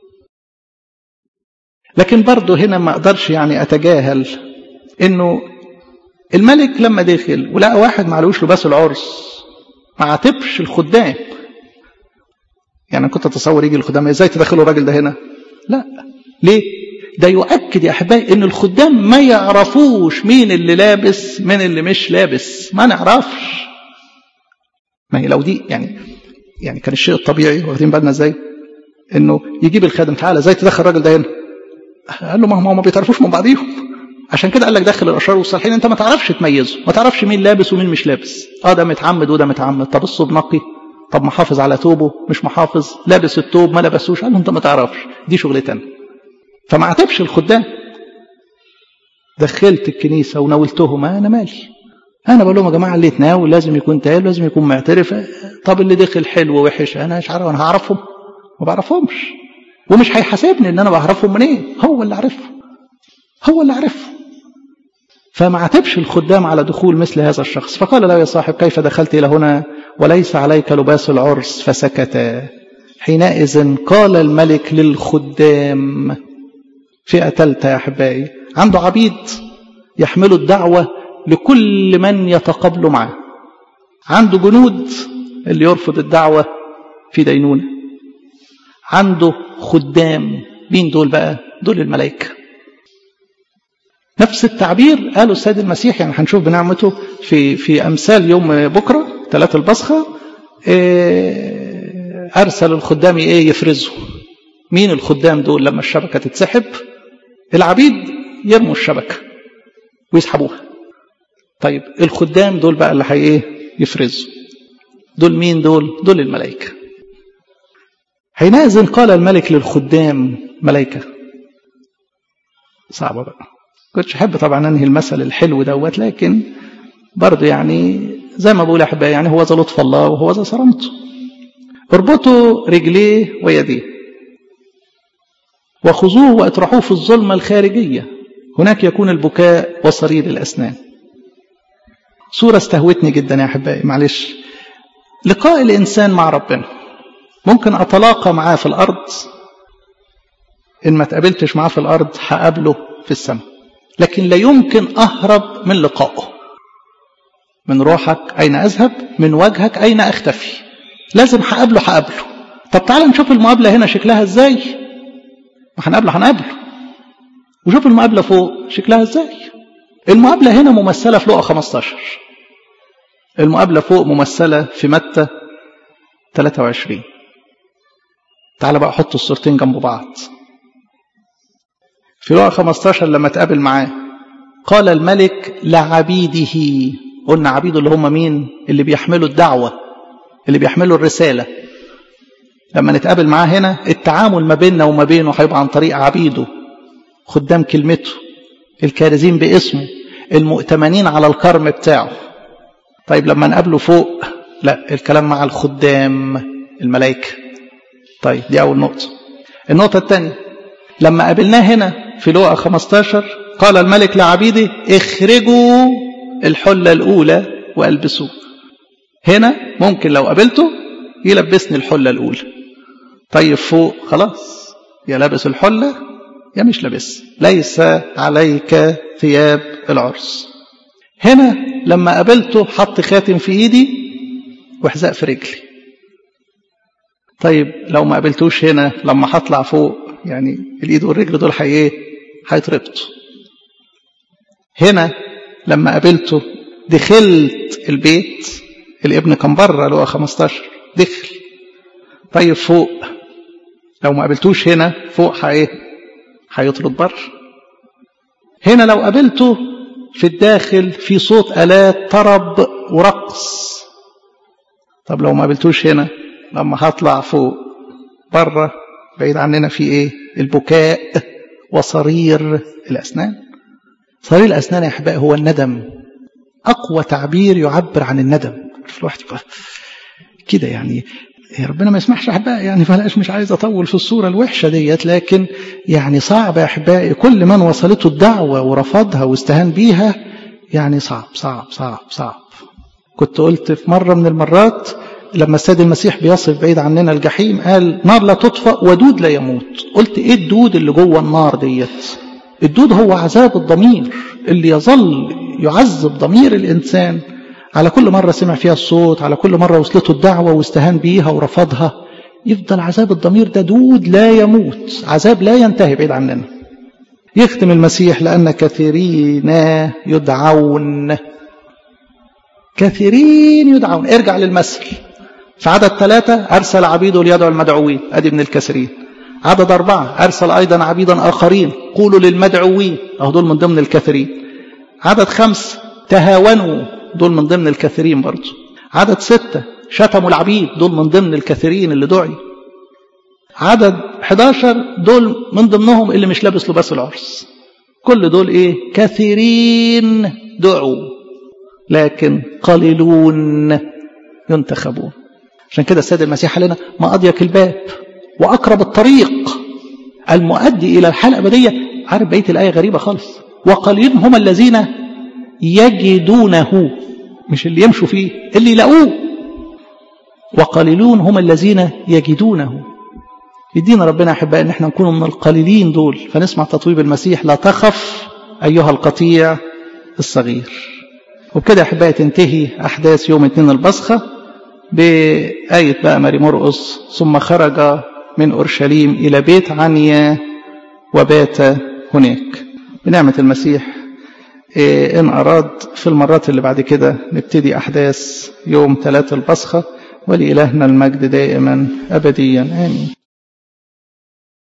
لكن برضه هنا ما اقدرش يعني اتجاهل انه الملك لما دخل ولقى واحد معلوش لباس العرس ما عاتبش الخدام يعني كنت اتصور يجي الخدام ازاي تدخلوا الراجل ده هنا لا ليه ده يؤكد يا احبائي ان الخدام ما يعرفوش مين اللي لابس مين اللي مش لابس ما نعرفش ما هي لو دي يعني يعني كان الشيء الطبيعي واخدين بالنا ازاي انه يجيب الخادم تعالى ازاي تدخل الراجل ده هنا قال له ما هم ما بيتعرفوش من بعضيهم عشان كده قال لك دخل الاشرار والصالحين انت ما تعرفش تميزه ما تعرفش مين لابس ومين مش لابس اه ده متعمد وده متعمد طب الصوب نقي طب محافظ على توبه مش محافظ لابس التوب ما لبسوش قال له انت ما تعرفش دي شغلتي انا فما عاتبش الخدام دخلت الكنيسة وناولتهم أنا مالي أنا بقول لهم يا جماعة اللي يتناول لازم يكون تايب لازم يكون معترف طب اللي دخل حلو ووحش أنا مش عارف أنا هعرفهم ما بعرفهمش ومش هيحاسبني إن أنا بعرفهم منين إيه؟ هو اللي عارفهم هو اللي عارفهم فما عاتبش الخدام على دخول مثل هذا الشخص فقال له يا صاحب كيف دخلت إلى هنا وليس عليك لباس العرس فسكت حينئذ قال الملك للخدام فئة ثالثة يا أحبائي عنده عبيد يحملوا الدعوة لكل من يتقابل معه عنده جنود اللي يرفض الدعوة في دينونة عنده خدام مين دول بقى دول الملائكة نفس التعبير قاله السيد المسيح يعني هنشوف بنعمته في في أمثال يوم بكرة ثلاث البصخة أرسل الخدام إيه يفرزوا مين الخدام دول لما الشبكة تتسحب العبيد يرموا الشبكة ويسحبوها طيب الخدام دول بقى اللي هي ايه يفرزوا دول مين دول دول الملائكة حينئذ قال الملك للخدام ملائكة صعبة بقى كنتش أحب طبعا أنهي المثل الحلو دوت لكن برضه يعني زي ما بقول أحبائي يعني هو ذا لطف الله وهو ذا صرامته اربطوا رجليه ويديه وخذوه واطرحوه في الظلمة الخارجية هناك يكون البكاء وصرير الأسنان صورة استهوتني جدا يا أحبائي معلش لقاء الإنسان مع ربنا ممكن أتلاقى معاه في الأرض إن ما تقابلتش معاه في الأرض هقابله في السماء لكن لا يمكن أهرب من لقائه من روحك أين أذهب من وجهك أين أختفي لازم هقابله هقابله طب تعال نشوف المقابلة هنا شكلها إزاي ما هنقابله هنقابله وشوف المقابلة فوق شكلها إزاي المقابلة هنا ممثلة في لقا 15 المقابلة فوق ممثلة في متى 23 تعال بقى حط الصورتين جنب بعض في لقا 15 لما تقابل معاه قال الملك لعبيده قلنا عبيده اللي هم مين اللي بيحملوا الدعوة اللي بيحملوا الرسالة لما نتقابل معاه هنا التعامل ما بيننا وما بينه هيبقى عن طريق عبيده خدام كلمته الكارزين باسمه المؤتمنين على الكرم بتاعه طيب لما نقابله فوق لا الكلام مع الخدام الملائكة طيب دي أول نقطة النقطة الثانية لما قابلناه هنا في لوقا 15 قال الملك لعبيده اخرجوا الحلة الأولى وألبسوه هنا ممكن لو قابلته يلبسني الحلة الأولى طيب فوق خلاص يا لابس الحلة يا مش لابس ليس عليك ثياب العرس هنا لما قابلته حط خاتم في ايدي وحذاء في رجلي طيب لو ما قابلتوش هنا لما هطلع فوق يعني الايد والرجل دول حي ايه هيتربطوا هنا لما قابلته دخلت البيت الابن كان بره لو 15 دخل طيب فوق لو ما قابلتوش هنا فوق ايه هيطرد بره هنا لو قابلته في الداخل في صوت آلات طرب ورقص طب لو ما قابلتوش هنا لما هطلع فوق بره بعيد عننا في ايه البكاء وصرير الأسنان صرير الأسنان يا أحبائي هو الندم أقوى تعبير يعبر عن الندم في الواحد كده يعني يا ربنا ما يسمحش احبائي يعني فلاش مش عايز اطول في الصوره الوحشه ديت لكن يعني صعب يا احبائي كل من وصلته الدعوه ورفضها واستهان بيها يعني صعب صعب صعب صعب كنت قلت في مره من المرات لما السيد المسيح بيصف بعيد عننا الجحيم قال نار لا تطفأ ودود لا يموت قلت ايه الدود اللي جوه النار ديت الدود هو عذاب الضمير اللي يظل يعذب ضمير الانسان على كل مرة سمع فيها الصوت على كل مرة وصلته الدعوة واستهان بيها ورفضها يفضل عذاب الضمير ده دود لا يموت عذاب لا ينتهي بعيد عننا يختم المسيح لأن كثيرين يدعون كثيرين يدعون ارجع للمثل في عدد ثلاثة أرسل عبيده ليدعو المدعوين أدي من الكثيرين عدد أربعة أرسل أيضا عبيدا آخرين قولوا للمدعوين أهو دول من ضمن الكثيرين عدد خمس تهاونوا دول من ضمن الكثيرين برضو عدد ستة شتموا العبيد دول من ضمن الكثيرين اللي دعي عدد 11 دول من ضمنهم اللي مش لابس لباس العرس كل دول ايه كثيرين دعوا لكن قليلون ينتخبون عشان كده السيد المسيح قال لنا ما أضيق الباب وأقرب الطريق المؤدي إلى الحياة الأبدية عارف بقية الآية غريبة خالص وقليل هم الذين يجدونه مش اللي يمشوا فيه اللي يلاقوه وقليلون هم الذين يجدونه يدينا ربنا أحباء أن احنا نكون من القليلين دول فنسمع تطويب المسيح لا تخف أيها القطيع الصغير وبكده أحبائي تنتهي أحداث يوم اثنين البصخة بآية بقى ماري مرقس ثم خرج من أورشليم إلى بيت عنيا وبات هناك بنعمة المسيح إن أراد في المرات اللي بعد كده نبتدي أحداث يوم ثلاث البصخة ولإلهنا المجد دائما أبديا آمين